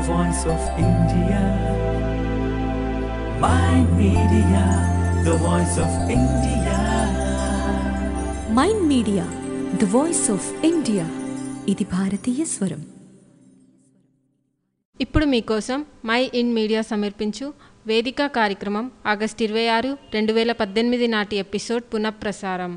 voice of India. My media, the voice of India. Mind Media the voice of India ఇది భారతీయ స్వరం ఇప్పుడు మీకోసం మై ఇన్ మీడియా సమర్పించు వేదిక కార్యక్రమం ఆగస్టు ఇరవై ఆరు రెండు వేల పద్దెనిమిది నాటి ఎపిసోడ్ పునఃప్రసారం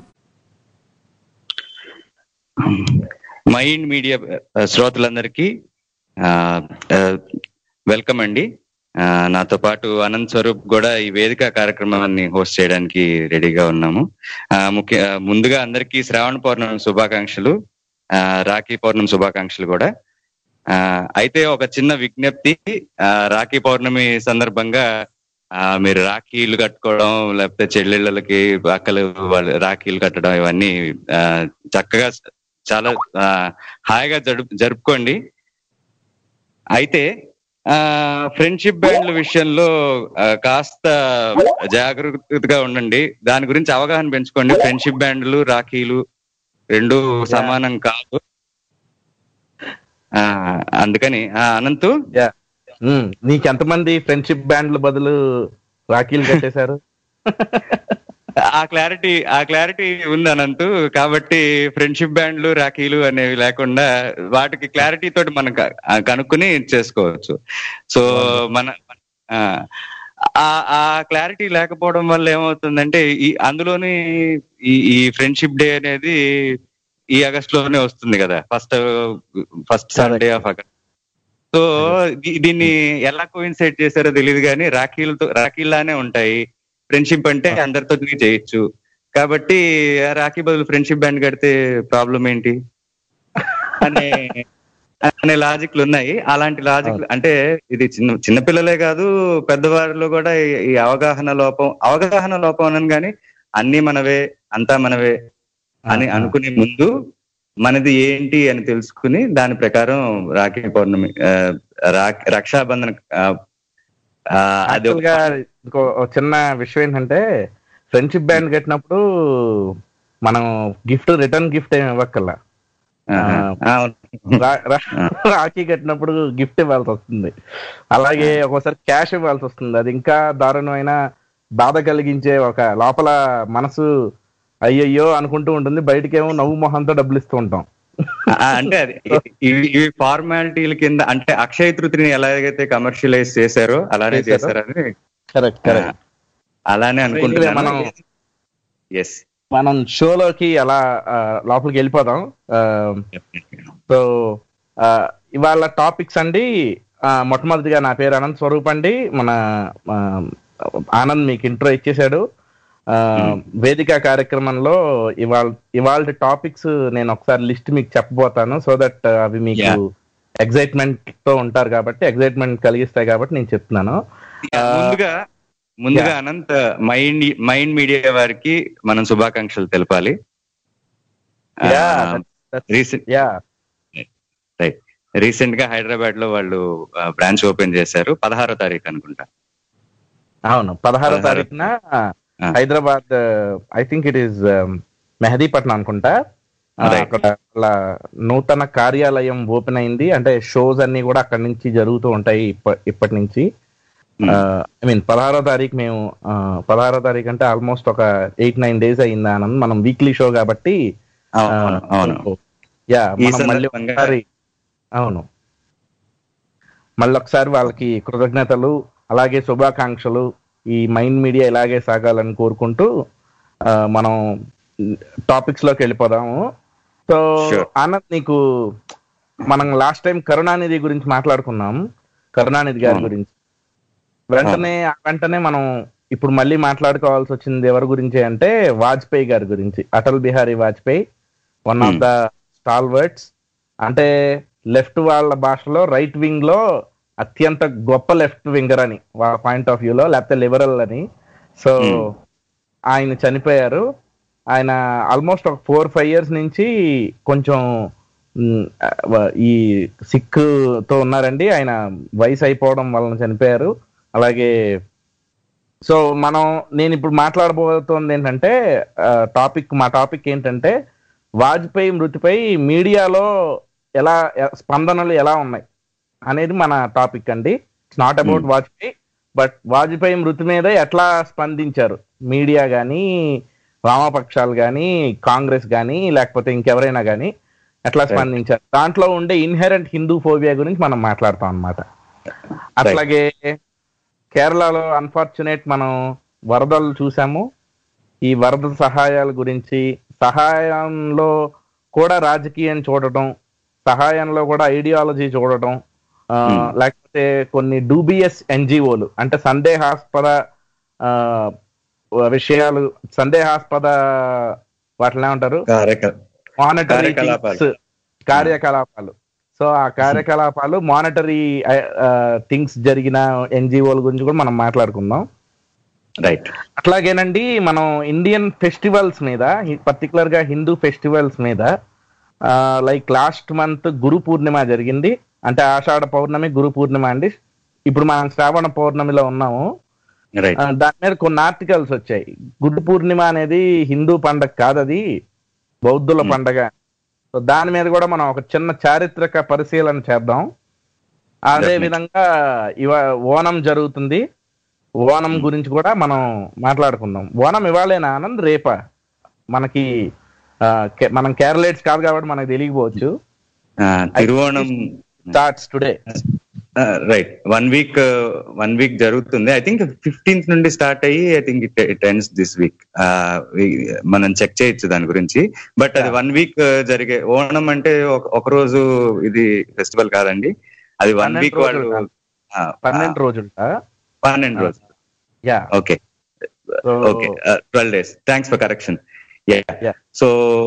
మైండ్ మీడియా ఆ, శ్రోతలందరికీ ఆ, ఆ, వెల్కమ్ అండి ఆ, నాతో పాటు అనంత్ స్వరూప్ కూడా ఈ వేదిక కార్యక్రమాన్ని హోస్ట్ చేయడానికి రెడీగా ఉన్నాము ఆ, ముఖ్య ఆ, ముందుగా అందరికీ శ్రావణ పౌర్ణమి శుభాకాంక్షలు ఆ, రాఖీ పౌర్ణమి శుభాకాంక్షలు కూడా ఆ, అయితే ఒక చిన్న విజ్ఞప్తి ఆ, రాఖీ పౌర్ణమి సందర్భంగా ఆ, మీరు రాఖీలు కట్టుకోవడం లేకపోతే చెల్లెళ్ళకి అక్కలు వాళ్ళు రాఖీలు కట్టడం ఇవన్నీ ఆ, చక్కగా చాలా ఆ, హాయిగా జరుపు జరుపుకోండి అయితే ఆ ఫ్రెండ్షిప్ బ్యాండ్ల విషయంలో ఆ, కాస్త జాగ్రత్తగా ఉండండి దాని గురించి అవగాహన పెంచుకోండి ఫ్రెండ్షిప్ బ్యాండ్లు రాఖీలు రెండు సమానం కాదు ఆ అందుకని ఆ, అనంతు యా ఉమ్, నీకెంతమంది ఫ్రెండ్షిప్ బ్యాండ్ల బదులు రాఖీలు కట్టేశారు ఆ క్లారిటీ ఆ క్లారిటీ ఉంది అనంతు కాబట్టి ఫ్రెండ్షిప్ బ్యాండ్లు రాఖీలు అనేవి లేకుండా వాటికి క్లారిటీ తోటి మనం క- ఆ కనుక్కుని చేసుకోవచ్చు సో మన ఆ, ఆ ఆ క్లారిటీ లేకపోవడం వల్ల ఏమవుతుందంటే ఈ అందులోని ఈ ఈ ఫ్రెండ్షిప్ డే అనేది ఈ ఆగస్ట్ లోనే వస్తుంది కదా first first Sunday of August so దీ- దీన్ని ఎలా కోయిన్సైడ్ చేశారో తెలియదు కానీ రాఖీలతో రాఖీల్లానే ఉంటాయి ఫ్రెండ్షిప్ అంటే అందరితో చేయొచ్చు కాబట్టి ఆ రాఖీ బదులు ఫ్రెండ్షిప్ బ్యాండ్ కడితే ప్రాబ్లం ఏంటి అనే అనే లాజిక్లు ఉన్నాయి అలాంటి లాజిక్ అంటే ఇది చిన్న చిన్నపిల్లలే కాదు పెద్దవారిలో కూడా ఈ- ఈ అవగాహన లోపం అవగాహన లోపం అనను కానీ అన్ని మనవే అంతా మనవే అని అనుకునే ముందు మనది ఏంటి అని తెలుసుకుని దాని ప్రకారం రాఖీ పౌర్ణమి ఆ, రా- రక్షాబంధన్ ఆ, ఆ, అది ఒక- యాక్చువల్ గా ఇంకో ఒక చిన్న విషయం ఏంటంటే ఫ్రెండ్షిప్ బ్యాండ్ కట్టినప్పుడు మనం గిఫ్ట్ రిటర్న్ గిఫ్ట్ ఏమి ఇవ్వక్కల్లా ఆహా. అవును. రా- రా- రాఖీ కట్టినప్పుడు గిఫ్ట్ ఇవ్వాల్సి వస్తుంది అలాగే ఒక్కోసారి క్యాష్ ఇవ్వాల్సి వస్తుంది అది ఇంకా దారుణమైన బాధ కలిగించే ఒక లోపల మనసు అయ్యయ్యో అనుకుంటూ ఉంటుంది బయటకేమో నవ్వు మొహంతో డబ్బులు ఇస్తూ ఉంటాం ఆ, అంటే అది ఇవి ఇవి ఫార్మాలిటీల కింద అంటే అక్షయ తృతిని ఎలాగైతే కమర్షియలైజ్ చేశారో అలానే చేశారో. చేశారని కరెక్ట్ కరెక్ట్ అలానే మనం అనుకుంటున్నాను ఎస్ మనం షోలోకి అలా ఆ, లోపలికి వెళ్ళిపోదాం సో ఇవాళ టాపిక్స్ అండి ఆ, మొట్టమొదటిగా నా పేరు అనంత్ స్వరూప్ అండి మన ఆ, ఆనంద్ మీకు ఇంట్రో ఇచ్చేశాడు ఆ, వేదిక కార్యక్రమంలో ఇవాళ ఇవాళ టాపిక్స్ నేను ఒకసారి లిస్ట్ మీకు చెప్పబోతాను సో దట్ అవి మీకు Yeah. ఎగ్జైట్మెంట్ తో ఉంటారు కాబట్టి ఎగ్జైట్మెంట్ కలిగిస్తాయి కాబట్టి నేను చెప్తున్నాను ముందుగా ముందుగా అనంత్ మైండ్ మైండ్ మీడియా వారికి మనం శుభాకాంక్షలు తెలపాలి Yeah, that's- recent yeah right recent గా హైదరాబాద్ లో వాళ్ళు బ్రాంచ్ ఓపెన్ చేశారు పదహారో తారీఖు అనుకుంటా అవును పదహారో పదహారు. తారీఖున Hyderabad I think it is Mehdipatnam అనుకుంటా ఆ, Right. అక్కడ వాళ్ళ నూతన కార్యాలయం ఓపెన్ అయింది అంటే షోస్ అన్ని కూడా అక్కడి నుంచి జరుగుతూ ఉంటాయి ఇప్ప- ఇప్పటి నుంచి ఐ మీన్ పదహారో తారీఖు మేము ఆ, పదహారో తారీఖు అంటే ఆల్మోస్ట్ ఒక ఎయిట్ నైన్ డేస్ అయింది ఆనంద్ మనం వీక్లీ షో కాబట్టి అవును, అవును. యా ఈ మనం మళ్ళీ సందర్భంగా- ఒకసారి అవును మళ్ళీ ఒకసారి వాళ్ళకి కృతజ్ఞతలు అలాగే శుభాకాంక్షలు ఈ మైండ్ మీడియా ఇలాగే సాగాలని కోరుకుంటూ ఆ, మనం టాపిక్స్ లోకి వెళ్ళిపోదాము సో Sure. ఆనంద్ నీకు మనం లాస్ట్ టైం కరుణానిధి గురించి మాట్లాడుకున్నాం కరుణానిధి గారి అవును. గురించి వెంటనే వెంటనే మనం ఇప్పుడు మళ్ళీ మాట్లాడుకోవాల్సి వచ్చింది ఎవరి గురించి అంటే వాజ్పేయి గారి గురించి Atal Bihari Vajpayee one of Hmm. The stalwarts అంటే లెఫ్ట్ వాళ్ళ భాషలో రైట్ వింగ్ లో అత్యంత గొప్ప లెఫ్ట్ వింగర్ అని వాళ్ళ పాయింట్ ఆఫ్ వ్యూలో లేకపోతే లిబరల్ అని సో Hmm. ఆయన చనిపోయారు ఆయన ఆల్మోస్ట్ ఒక ఫోర్ ఫైవ్ ఇయర్స్ నుంచి కొంచెం మ్, ఆ, ఈ సిక్ తో ఉన్నారండి ఆయన వయసు అయిపోవడం వలన చనిపోయారు అలాగే సో మనం నేను ఇప్పుడు మాట్లాడబోతోంది ఏంటంటే టాపిక్ మా టాపిక్ ఏంటంటే వాజ్పేయి మృతిపై మీడియాలో ఎలా ఎ- స్పందనలు ఎలా ఉన్నాయి అనేది మన టాపిక్ అండి it's not about Vajpayee but Vajpayee మృతి మీద ఎట్లా స్పందించారు మీడియా కానీ వామపక్షాలు కానీ కాంగ్రెస్ కానీ లేకపోతే ఇంకెవరైనా కానీ ఎట్లా స్పందించారు దాంట్లో ఉండే ఇన్హెరెంట్ హిందూ ఫోబియా గురించి మనం మాట్లాడతాం అన్నమాట అట్లాగే కేరళలో అన్ఫార్చునేట్ మనం వరదలు చూసాము ఈ వరద సహాయాల గురించి సహాయంలో కూడా రాజకీయం చూడటం సహాయంలో కూడా ఐడియాలజీ చూడటం ఆ, లేకపోతే కొన్ని డూబియస్ ఎన్జిఓలు అంటే సందేహాస్పద ఆ, విషయాలు సందేహాస్పద వాటిని ఏమంటారు కార్యక- మానిటరీ కార్యకలాపాలు. కార్యకలాపాలు సో ఆ కార్యకలాపాలు మానిటరీ థింగ్స్ జరిగిన ఎన్జిఓల గురించి కూడా మనం మాట్లాడుకుందాం రైట్ అట్లాగేనండి మనం ఇండియన్ ఫెస్టివల్స్ మీద పర్టికులర్ గా హిందూ ఫెస్టివల్స్ మీద like last month Guru Purnima జరిగింది అంటే ఆషాఢ పౌర్ణమి గురు పూర్ణిమ అండి ఇప్పుడు మనం శ్రావణ పౌర్ణమిలో ఉన్నాము రైట్ ఆ, దాని మీద కొన్ని ఆర్టికల్స్ వచ్చాయి గురు పూర్ణిమ అనేది హిందూ పండగ కాదు అది బౌద్ధుల పండగ సో దాని మీద కూడా మనం ఒక చిన్న చారిత్రక పరిశీలన చేద్దాం అదే Definitely. విధంగా ఇవ ఓనం జరుగుతుంది ఓనం గురించి కూడా మనం మాట్లాడుకుందాం ఓనం ఇవాళేనా ఆనంద్ రేపా మనకి ఆ, కే- మనం కేరళేట్స్ కాదు కాబట్టి మనకు తెలియకపోవచ్చు Thiruvonam starts today right one week one week జరుగుతుంది ఐ థింక్ ఫిఫ్టీన్త్ నుండి స్టార్ట్ అయ్యి I think it it ends this week మనం చెక్ చేయొచ్చు దాని గురించి బట్ అది వన్ వీక్ జరిగే ఓణం అంటే ఒక- ఒక రోజు ఇది ఫెస్టివల్ కాదండి అది వన్ పన్నెండు వీక్ వాళ్ళు రోజులు ఆ, పన్నెండు రోజులుంట పన్నెండు రోజులు yeah okay okay twelve days thanks for correction Yeah. So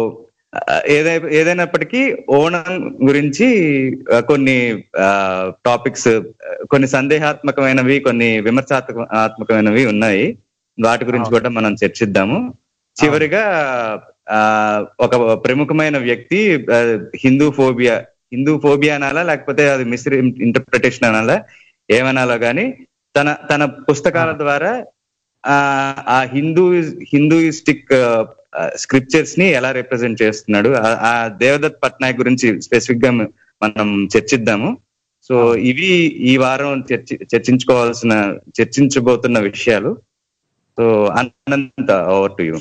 ఏదై ఏదైనప్పటికీ ఓణం గురించి ఆ, కొన్ని టాపిక్స్ కొన్ని సందేహాత్మకమైనవి కొన్ని విమర్శాత్మకమైనవి ఉన్నాయి వాటి గురించి కూడా మనం చర్చిద్దాము చివరిగా ఆ, ఒక ప్రముఖమైన వ్యక్తి ఆ, హిందూ ఫోబియా హిందూ ఫోబియా అనాలా లేకపోతే అది మిస్ ఇంటర్ప్రిటేషన్ అనాలా ఏమనాలో గాని తన తన పుస్తకాల ద్వారా ఆ ఆ హిందూ హిందూయిస్టిక్ స్క్రిప్చర్స్ ని ఎలా రిప్రజెంట్ చేస్తున్నాడు ఆ- ఆ దేవదత్ పట్నాయక్ గురించి స్పెసిఫిక్ గా మనం చర్చిద్దాము సో ఇవి ఈ వారం చర్చి చర్చించుకోవాల్సిన చర్చించబోతున్న విషయాలు so Anantha over to you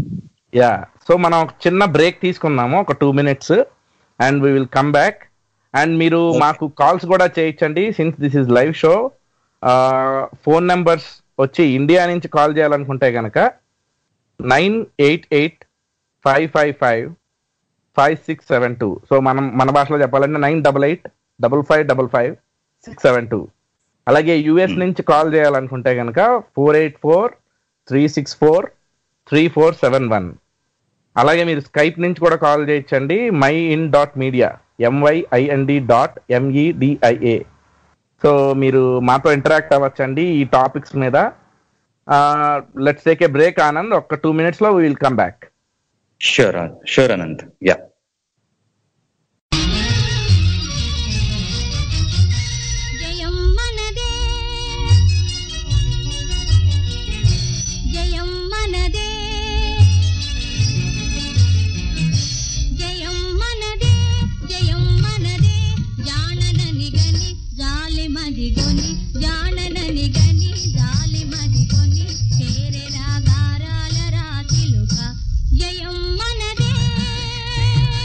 yeah so మనం ఒక చిన్న బ్రేక్ తీసుకుందాము ఒక two minutes and we will come back and మీరు మాకు కాల్స్ కూడా చేయించండి since this is live show phone numbers వచ్చి ఇండియా నుంచి కాల్ చేయాలనుకుంటే కనుక nine eight eight five five five five six seven two so మనం మన భాషలో చెప్పాలంటే nine double eight double five double five six seven two అలాగే యుఎస్ నుంచి కాల్ చేయాలనుకుంటే కనుక four eight four three six four three four seven one అలాగే మీరు స్కైప్ నుంచి కూడా కాల్ చేయొచ్చండి my in dot media MYIND dot MEDIA so మీరు మాతో ఇంటరాక్ట్ అవ్వచ్చండి ఈ టాపిక్స్ మీద let's take a break Anand ఒక టూ మినిట్స్ లో will come back sure sure Ananth yeah జయం మనదే జయం మనదే జయం మనదే జయం మనదే జాననని గని జాలి మదిగొని జాననని గని జాలి మదిగొని చేరెరా గారాల రాతిలుక జయం మనదే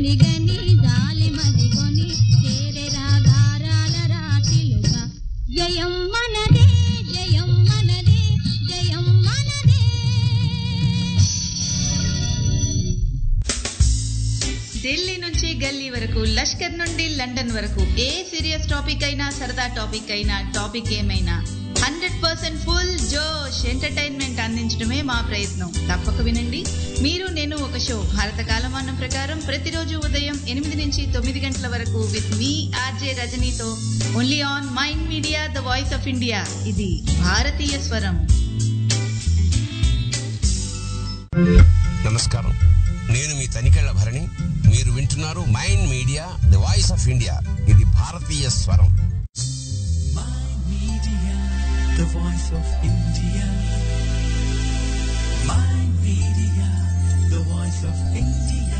జాననని గని జాలి మదిగొని చేరే రాగారాల రాశిలుగా జయం మనదే జయం మనదే జయం మనదే ఢిల్లీ నుంచి గల్లీ వరకు లష్కర్ నుండి లండన్ వరకు ఏ సీరియస్ టాపిక్ అయినా సరదా టాపిక్ అయినా టాపిక్ ఏమైనా హండ్రెడ్ పర్సెంట్ ఫుల్ జోష్ ఎంటర్టైన్మెంట్ అందించడమే మా ప్రయత్నం తప్పక వినండి మీరు నేను ఒక షో భారత కాలమానం ప్రకారం ప్రతిరోజు ఉదయం ఎనిమిది నుంచి తొమ్మిది గంటల వరకు విత్ మీ ఆర్జే రజనీతో only on Mind Media the voice of India ఇది భారతీయ స్వరం నమస్కారం నేను మీ తనికెళ్ల భరణి మీరు వింటున్నారు Mind Media the voice of India ఇది భారతీయ స్వరం the voice of India. My media, the voice of India.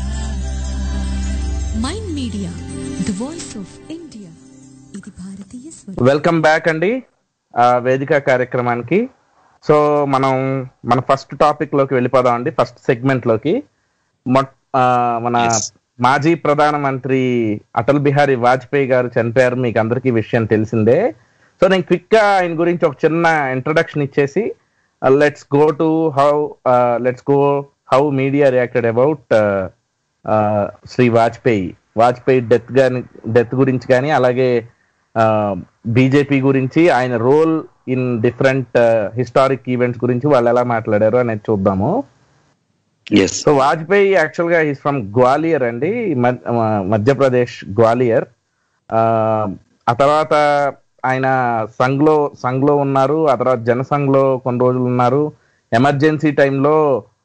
Mind Media the voice of India ఇది భారతీయ స్వరం వెల్కమ్ బ్యాక్ అండి ఆ, వేదిక కార్యక్రమానికి సో మనం మన ఫస్ట్ టాపిక్ లోకి వెళ్ళిపోదాం అండి ఫస్ట్ సెగ్మెంట్ లోకి మొట్- ఆ, మన Yes. మాజీ ప్రధానమంత్రి అటల్ బిహారీ వాజ్పేయి గారు చనిపోయారు మీకు అందరికీ విషయం తెలిసిందే సో నేను క్విక్ గా ఆయన గురించి ఒక చిన్న ఇంట్రడక్షన్ ఇచ్చేసి let's go to how let's go how media reacted about Shri Vajpayee Vajpayee death గాని డెత్ గురించి కానీ అలాగే బీజేపీ గురించి ఆయన role in different historic events గురించి వాళ్ళు ఎలా మాట్లాడారు అనేది చూద్దాము ఎస్ సో వాజ్పేయి యాక్చువల్ గా ఈస్ ఫ్రమ్ గ్వాలియర్ అండి మధ్- ఆ, మధ్యప్రదేశ్ గ్వాలియర్ ఆ, ఆ తర్వాత ఆయన సంఘ్లో సంఘ్లో ఉన్నారు ఆ తర్వాత జనసంఘ్లో కొన్ని రోజులు ఉన్నారు ఎమర్జెన్సీ టైంలో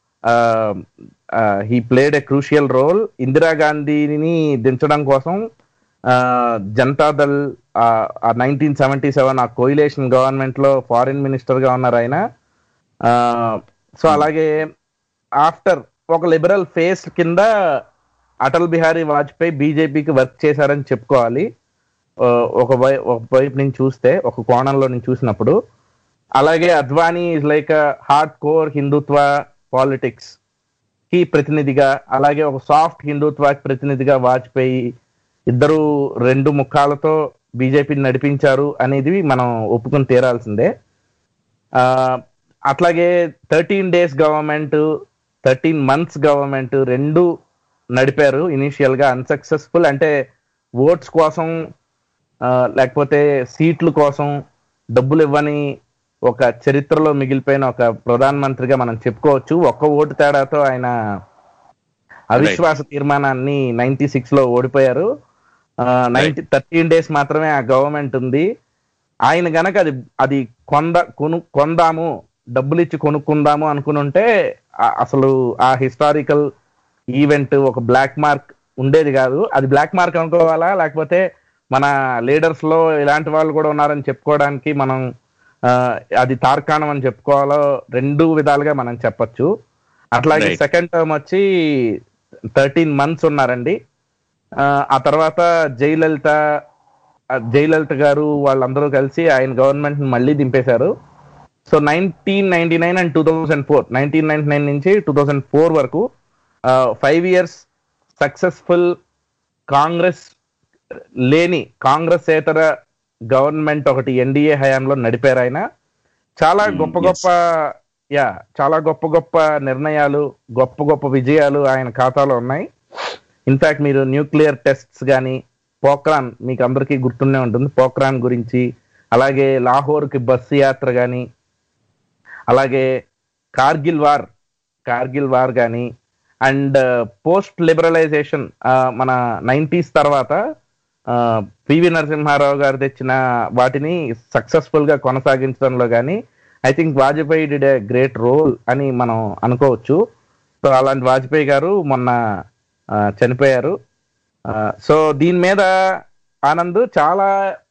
he played a crucial role ఇందిరాగాంధీని దించడం కోసం ఆ, Janata Dal nineteen seventy seven uh coalition government లో ఫారిన్ మినిస్టర్ గా ఉన్నారు ఆయన సో అలాగే ఆఫ్టర్ ఒక లిబరల్ ఫేస్ కింద అటల్ బిహారీ వాజ్పేయి బీజేపీకి వర్క్ చేశారని చెప్పుకోవాలి ఆ, ఒక వై- ఒక వైపు నుంచి చూస్తే ఒక కోణంలో నుంచి చూసినప్పుడు అలాగే Advani is like hard core Hindutva politics కి ప్రతినిధిగా అలాగే ఒక సాఫ్ట్ హిందుత్వ ప్రతినిధిగా వాజ్పేయి ఇద్దరు రెండు ముఖాలతో బీజేపీని నడిపించారు అనేది మనం ఒప్పుకొని తీరాల్సిందే ఆ, అట్లాగే thirteen days government thirteen months government రెండు నడిపారు ఇనీషియల్ గా అన్సక్సెస్ఫుల్ అంటే ఓట్స్ కోసం ఆ, లేకపోతే సీట్ల కోసం డబ్బులు ఇవ్వని ఒక చరిత్రలో మిగిలిపోయిన ఒక ప్రధానమంత్రిగా మనం చెప్పుకోవచ్చు ఒక్క ఓటు తేడాతో ఆయన అవిశ్వాస తీర్మానాన్ని నైన్టీ సిక్స్ లో ఓడిపోయారు నైన్టీ థర్టీన్ డేస్ మాత్రమే ఆ గవర్నమెంట్ ఉంది ఆయన గనక అది అది కొంద కొను కొందాము డబ్బులు ఇచ్చి కొనుక్కుందాము అనుకుని ఉంటే ఆ- అసలు ఆ హిస్టారికల్ ఈవెంట్ ఒక బ్లాక్ మార్క్ ఉండేది కాదు అది బ్లాక్ మార్క్ అనుకోవాలా లేకపోతే మన లీడర్స్ లో ఇలాంటి వాళ్ళు కూడా ఉన్నారని చెప్పుకోవడానికి మనం ఆ, అది తార్కాణం అని చెప్పుకోవాలో రెండు విధాలుగా మనం చెప్పొచ్చు అట్లాగే Right. సెకండ్ టర్మ్ వచ్చి థర్టీన్ మంత్స్ ఉన్నారండి ఆ, ఆ తర్వాత జయలలిత ఆ, జయలలిత గారు వాళ్ళందరూ కలిసి ఆయన గవర్నమెంట్ మళ్ళీ దింపేశారు so nineteen ninety nine and two thousand four nineteen ninety nine నుంచి టూ థౌజండ్ ఫోర్ వరకు ఫైవ్ ఇయర్స్ సక్సెస్ఫుల్ కాంగ్రెస్ లేని కాంగ్రెస్ ఏతర గవర్నమెంట్ ఒకటి ఎన్డీఏ హయాంలో నడిపారు ఆయన చాలా Hmm, గొప్ప yes. గొప్ప యా చాలా గొప్ప గొప్ప నిర్ణయాలు గొప్ప గొప్ప విజయాలు ఆయన ఖాతాలో ఉన్నాయి ఇన్ఫాక్ట్ మీరు న్యూక్లియర్ టెస్ట్స్ కానీ పోక్రాన్ మీకు అందరికీ గుర్తుండే ఉంటుంది పోక్రాన్ గురించి అలాగే లాహోర్కి బస్సు యాత్ర కానీ అలాగే కార్గిల్ వార్ కార్గిల్ వార్ కానీ అండ్ పోస్ట్ లిబరలైజేషన్ మన నైంటీస్ తర్వాత పివి నరసింహారావు గారు తెచ్చిన వాటిని సక్సెస్ఫుల్ గా కొనసాగించడంలో కానీ I think Vajpayee did a great role అని మనం అనుకోవచ్చు సో అలాంటి వాజ్పేయి గారు మొన్న ఆ, చనిపోయారు సో దీని మీద ఆనంద్ చాలా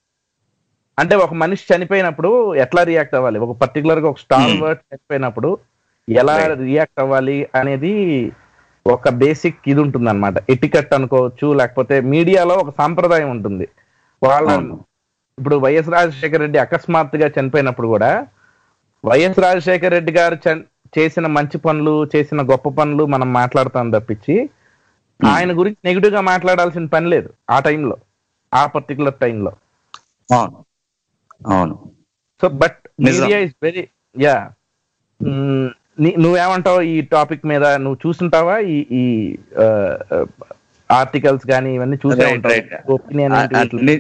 అంటే ఒక మనిషి చనిపోయినప్పుడు ఎట్లా రియాక్ట్ అవ్వాలి ఒక పర్టికులర్ గా ఒక స్టార్ Hmm. వర్డ్ చనిపోయినప్పుడు ఎలా Right. రియాక్ట్ అవ్వాలి అనేది ఒక బేసిక్ ఇది ఉంటుంది అనమాట ఎటికట్ అనుకోవచ్చు లేకపోతే మీడియాలో ఒక సాంప్రదాయం ఉంటుంది వాళ్ళ అవును. ఇప్పుడు వైఎస్ రాజశేఖర రెడ్డి అకస్మాత్తుగా చనిపోయినప్పుడు కూడా వైఎస్ రాజశేఖర రెడ్డి గారు చన్- చేసిన మంచి పనులు చేసిన గొప్ప పనులు మనం మాట్లాడతాం తప్పించి ఆయన గురించి నెగిటివ్ గా మాట్లాడాల్సిన పని లేదు ఆ టైంలో ఆ పర్టికులర్ టైంలో అవును అవును సో బట్ నిజం. మీడియా ఇస్ వెరీ యా నువ్వేమంటావు ఈ టాపిక్ మీద నువ్వు చూస్తుంటావా ఈ ఈ ఆర్టికల్స్ కానీ ఇవన్నీ చూసే Right, ఉంటావు right. ఒపీనియన్ అ- అన్ని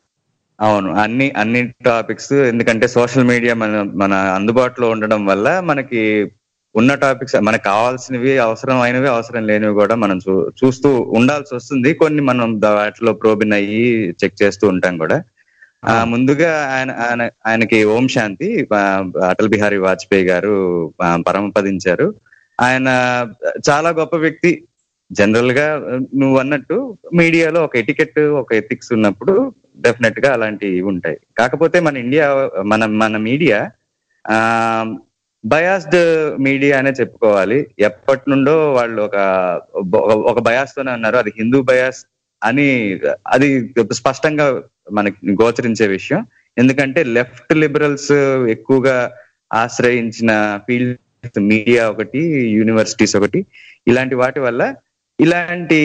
అవును అన్ని అన్ని టాపిక్స్ ఎందుకంటే సోషల్ మీడియా మన మన అందుబాటులో ఉండడం వల్ల మనకి ఉన్న టాపిక్స్ మనకు కావాల్సినవి అవసరం అయినవి అవసరం లేనివి కూడా మనం చూ చూస్తూ ఉండాల్సి వస్తుంది కొన్ని మనం దా- వాటిలో ప్రోబిన్ అయ్యి చెక్ చేస్తూ ఉంటాం కూడా ఆ, ముందుగా ఆయన ఆయన ఆయనకి ఓం శాంతి ఆ, అటల్ బిహారీ వాజ్పేయి గారు ఆ, పరమపదించారు ఆయన చాలా గొప్ప వ్యక్తి జనరల్ గా నువ్వు అన్నట్టు మీడియాలో ఒక ఎటికెట్ ఒక ఎథిక్స్ ఉన్నప్పుడు డెఫినెట్ గా అలాంటివి ఉంటాయి కాకపోతే మన ఇండియా మన మన మీడియా ఆ బయాస్డ్ మీడియా అనే చెప్పుకోవాలి ఎప్పటి నుండో వాళ్ళు ఒక ఒక బయాస్ తోనే ఉన్నారు అది హిందూ బయాస్ అని అది స్పష్టంగా మనకి గోచరించే విషయం ఎందుకంటే లెఫ్ట్ లిబరల్స్ ఎక్కువగా ఆశ్రయించిన ఫీల్డ్ మీడియా ఒకటి యూనివర్సిటీస్ ఒకటి ఇలాంటి వాటి వల్ల ఇలాంటి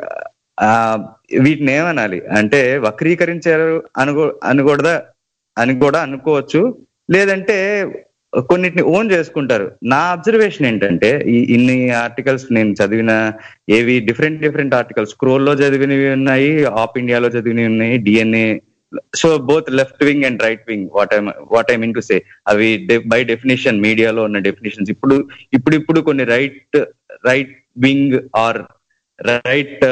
ఆ వీటిని ఏమనాలి అంటే వక్రీకరించారు అనుకో అనకూడదా అని కూడా అనుకోవచ్చు లేదంటే కొన్నిటిని ఓన్ చేసుకుంటారు నా అబ్జర్వేషన్ ఏంటంటే ఈ ఇన్ని ఆర్టికల్స్ నేను చదివిన ఏవి డిఫరెంట్ డిఫరెంట్ ఆర్టికల్స్ లో చదివినవి ఉన్నాయి ఆప్ ఇండియాలో చదివినవి ఉన్నాయి DNA so both left wing and right wing what I what I mean to say అవి బై డెఫినేషన్ మీడియాలో ఉన్న డెఫినేషన్స్ ఇప్పుడు ఇప్పుడు ఇప్పుడు కొన్ని right right wing or right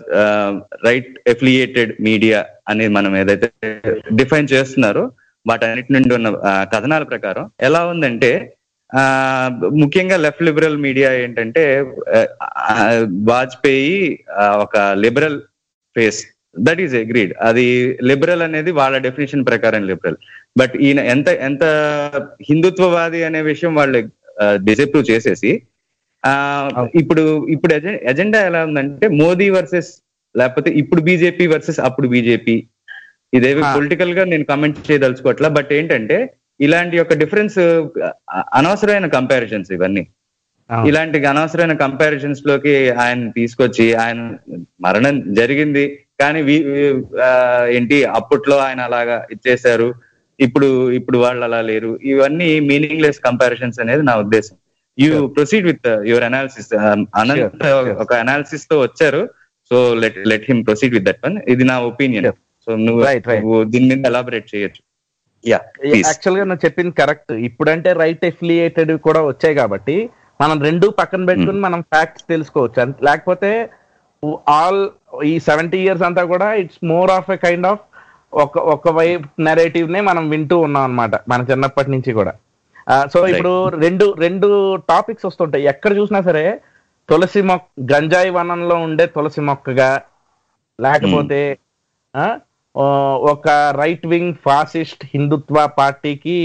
right affiliated media అనేది మనం ఏదైతే డిఫైన్ చేస్తున్నారో వాటన్నిటి నుండి ఉన్న ఆ, కథనాల ప్రకారం ఎలా ఉందంటే ఆ ముఖ్యంగా లెఫ్ట్ లిబరల్ మీడియా ఏంటంటే ఆ, వాజ్పేయి ఆ, ఒక liberal face that is agreed అది లిబరల్ అనేది వాళ్ళ డెఫినేషన్ ప్రకారం లిబరల్ బట్ ఈయన ఎంత ఎంత హిందుత్వవాది అనే విషయం వాళ్ళు డిసప్రూవ్ చేసేసి ఆ ఇప్పుడు ఇప్పుడు ఎజె- ఎజెండా ఎలా ఉందంటే మోదీ వర్సెస్ లేకపోతే ఇప్పుడు బీజేపీ వర్సెస్ అప్పుడు బీజేపీ ఇదేవి ఆ. పొలిటికల్ గా నేను కమెంట్ చేయదలుచుకోవట్లా బట్ ఏంటంటే ఇలాంటి యొక్క డిఫరెన్స్ అనవసరమైన కంపారిజన్స్ ఇవన్నీ అవును. ఇలాంటి అనవసరమైన కంపారిజన్స్ లోకి ఆయన తీసుకొచ్చి ఆయన మరణం జరిగింది కానీ వీ- వీ- ఆ, ఏంటి అప్పట్లో ఆయన అలాగా ఇచ్చేశారు ఇప్పుడు ఇప్పుడు వాళ్ళు అలా లేరు ఇవన్నీ మీనింగ్లెస్ కంపారిజన్స్ అనేది నా ఉద్దేశం you proceed with your analysis Anant sure. ఒక అనాలిసిస్ తో వచ్చారు so let let him proceed with that one ఇది నా ఒపీనియన్ Sure. సో నువ్వు Right, right. నువ్వు దీని మీద ఎలాబరేట్ చేయొచ్చు యా ప్లీజ్ యాక్చువల్ గా నువ్వు చెప్పింది కరెక్ట్ ఇప్పుడంటే రైట్ ఎఫిలియేటెడ్ కూడా వచ్చాయి కాబట్టి మనం రెండు పక్కన పెట్టుకుని మనం ఫ్యాక్ట్స్ తెలుసుకోవచ్చు అంత- లేకపోతే ఆల్ ఈ సెవెంటీ ఇయర్స్ అంతా కూడా it's more of a kind of ఒక ఒక వైపు నెరేటివ్ నే మనం వింటూ ఉన్నాం అన్నమాట మన చిన్నప్పటి నుంచి కూడా సో ఇప్పుడు రెండు రెండు టాపిక్స్ వస్తుంటాయి ఎక్కడ చూసినా సరే తులసి మొక్క గంజాయి వనంలో ఉండే తులసి మొక్కగా లేకపోతే ఆ, ఆ, ఒక రైట్ వింగ్ ఫాసిస్ట్ హిందుత్వ పార్టీకి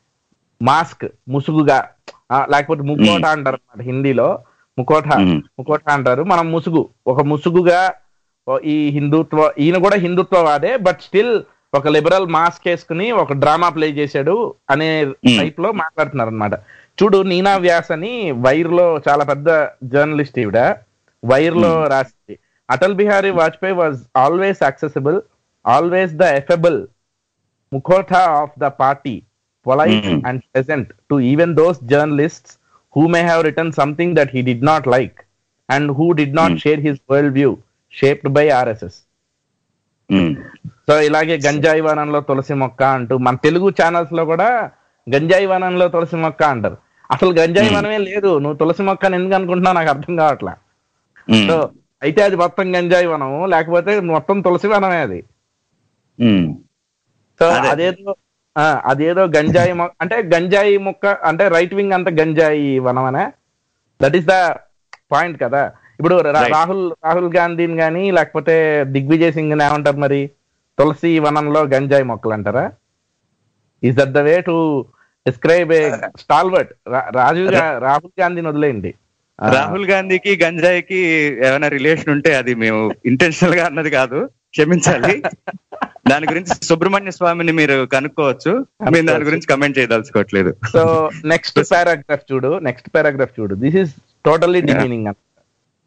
మాస్క్ ముసుగుగా ఆ, లేకపోతే ముకోట అంటారు అన్నమాట హిందీలో ముకోట Mm. ముకోట అంటారు మనం ముసుగు ఒక ముసుగుగా ఓ ఈ హిందుత్వ ఈయన కూడా హిందుత్వవాదే బట్ స్టిల్ ఒక లిబరల్ మాస్క్ వేసుకుని ఒక డ్రామా ప్లే చేశాడు అనే Mm. టైప్ లో మాట్లాడుతున్నారు అనమాట చూడు నీనా వ్యాస్ అని వైర్ లో చాలా పెద్ద జర్నలిస్ట్ ఈవిడ వైర్ లో రాసింది Atal Bihari Vajpayee was always accessible always the affable mukhota of the party polite Mm. And present to even those journalists who may have written something that he did not like and who did not Mm. Share his world view shaped by RSS so ఇలాగే గంజాయి వనంలో తులసి మొక్క అంటూ మన Telugu channels లో కూడా గంజాయి వనంలో తులసి మొక్క అంటారు అసలు గంజాయి Hmm. వనమే లేదు నువ్వు తులసి మొక్క అని ఎందుకు అనుకుంటున్నావు నాకు అర్థం కావట్లా సో అయితే అది మొత్తం గంజాయి వనం లేకపోతే మొత్తం తులసి వనమే అది సో అదే. అదేదో ఆ, అదేదో గంజాయి మొక్క అంటే గంజాయి మొక్క అంటే రైట్ వింగ్ అంతా గంజాయి వనమనే దట్ ఈస్ ద పాయింట్ కదా ఇప్పుడు రా- Right. రాహుల్ రాహుల్ గాంధీని కానీ లేకపోతే దిగ్విజయ్ సింగ్ ఏమంటారు మరి తులసి వనంలో గంజాయి మొక్కలు అంటారా is that the way to describe a stalwart Rajiv గా- రాహుల్ గాంధీని వదిలేయండి ఆ, రాహుల్ గాంధీకి గంజాయికి ఏమైనా రిలేషన్ ఉంటే అది మేము ఇంటెన్షనల్ గా అన్నది కాదు క్షమించాలి దాని గురించి సుబ్రహ్మణ్య స్వామిని మీరు కనుక్కోవచ్చు మేము దాని గురించి కమెంట్ చేయదలుచుకోవట్లేదు సో నెక్స్ట్ పారాగ్రాఫ్ చూడు నెక్స్ట్ పారాగ్రాఫ్ చూడు this is totally demeaning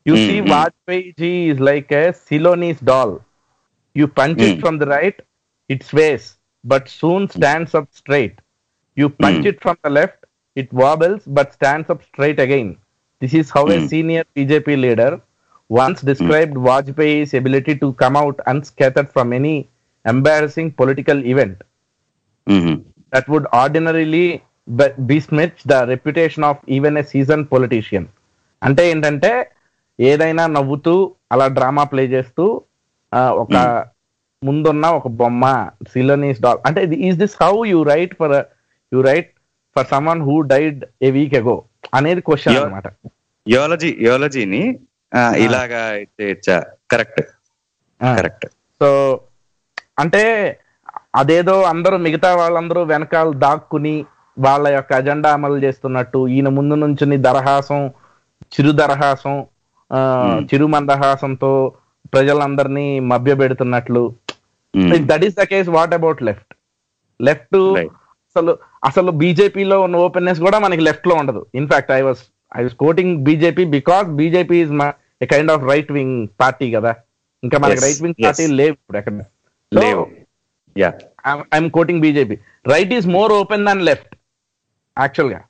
You Mm, see, mm. Vajpayee ji is like a Silonis doll. You punch it Mm. from the right, it sways, but soon stands up straight. You punch Mm. it from the left, it wobbles, but stands up straight again. This is how a Mm. senior BJP leader once described Vajpayee's ability to come out unscathed from any embarrassing political event hmm. that would ordinarily be- besmirch the reputation of even a seasoned politician. అంటే ఏంటంటే ఏదైనా నవ్వుతూ అలా drama play చేస్తూ ఆ, ఒక ముందున్న ఒక బొమ్మ సిలోనీస్ డాల్ అంటే is this how you write for you write for someone who died a week ago అనేది క్వశ్చన్ Yeah. అనమాట యోలజీ యోలజీని ఆ, ఇలాగా చేయొచ్చా కరెక్ట్ కరెక్ట్ సో అంటే అదేదో అందరూ మిగతా వాళ్ళందరూ వెనకాల దాక్కుని వాళ్ళ యొక్క అజెండా అమలు చేస్తున్నట్టు ఈయన ముందు నుంచి దరహాసం చిరు దరహాసం ఆ, చిరు మందహాసంతో ప్రజలందరినీ మభ్య పెడుతున్నట్లు that is the case what about left left Right. అసలు అసలు బీజేపీలో ఉన్న ఓపెన్నెస్ కూడా మనకి లెఫ్ట్ లో ఉండదు in fact I was I was quoting BJP because BJP is a kind of right wing party కదా ఇంకా మనకి Yes, right wing yes. Party లేవు ఇప్పుడు ఎక్కడ లేవు yeah I'm quoting BJP right is more open than left actual గా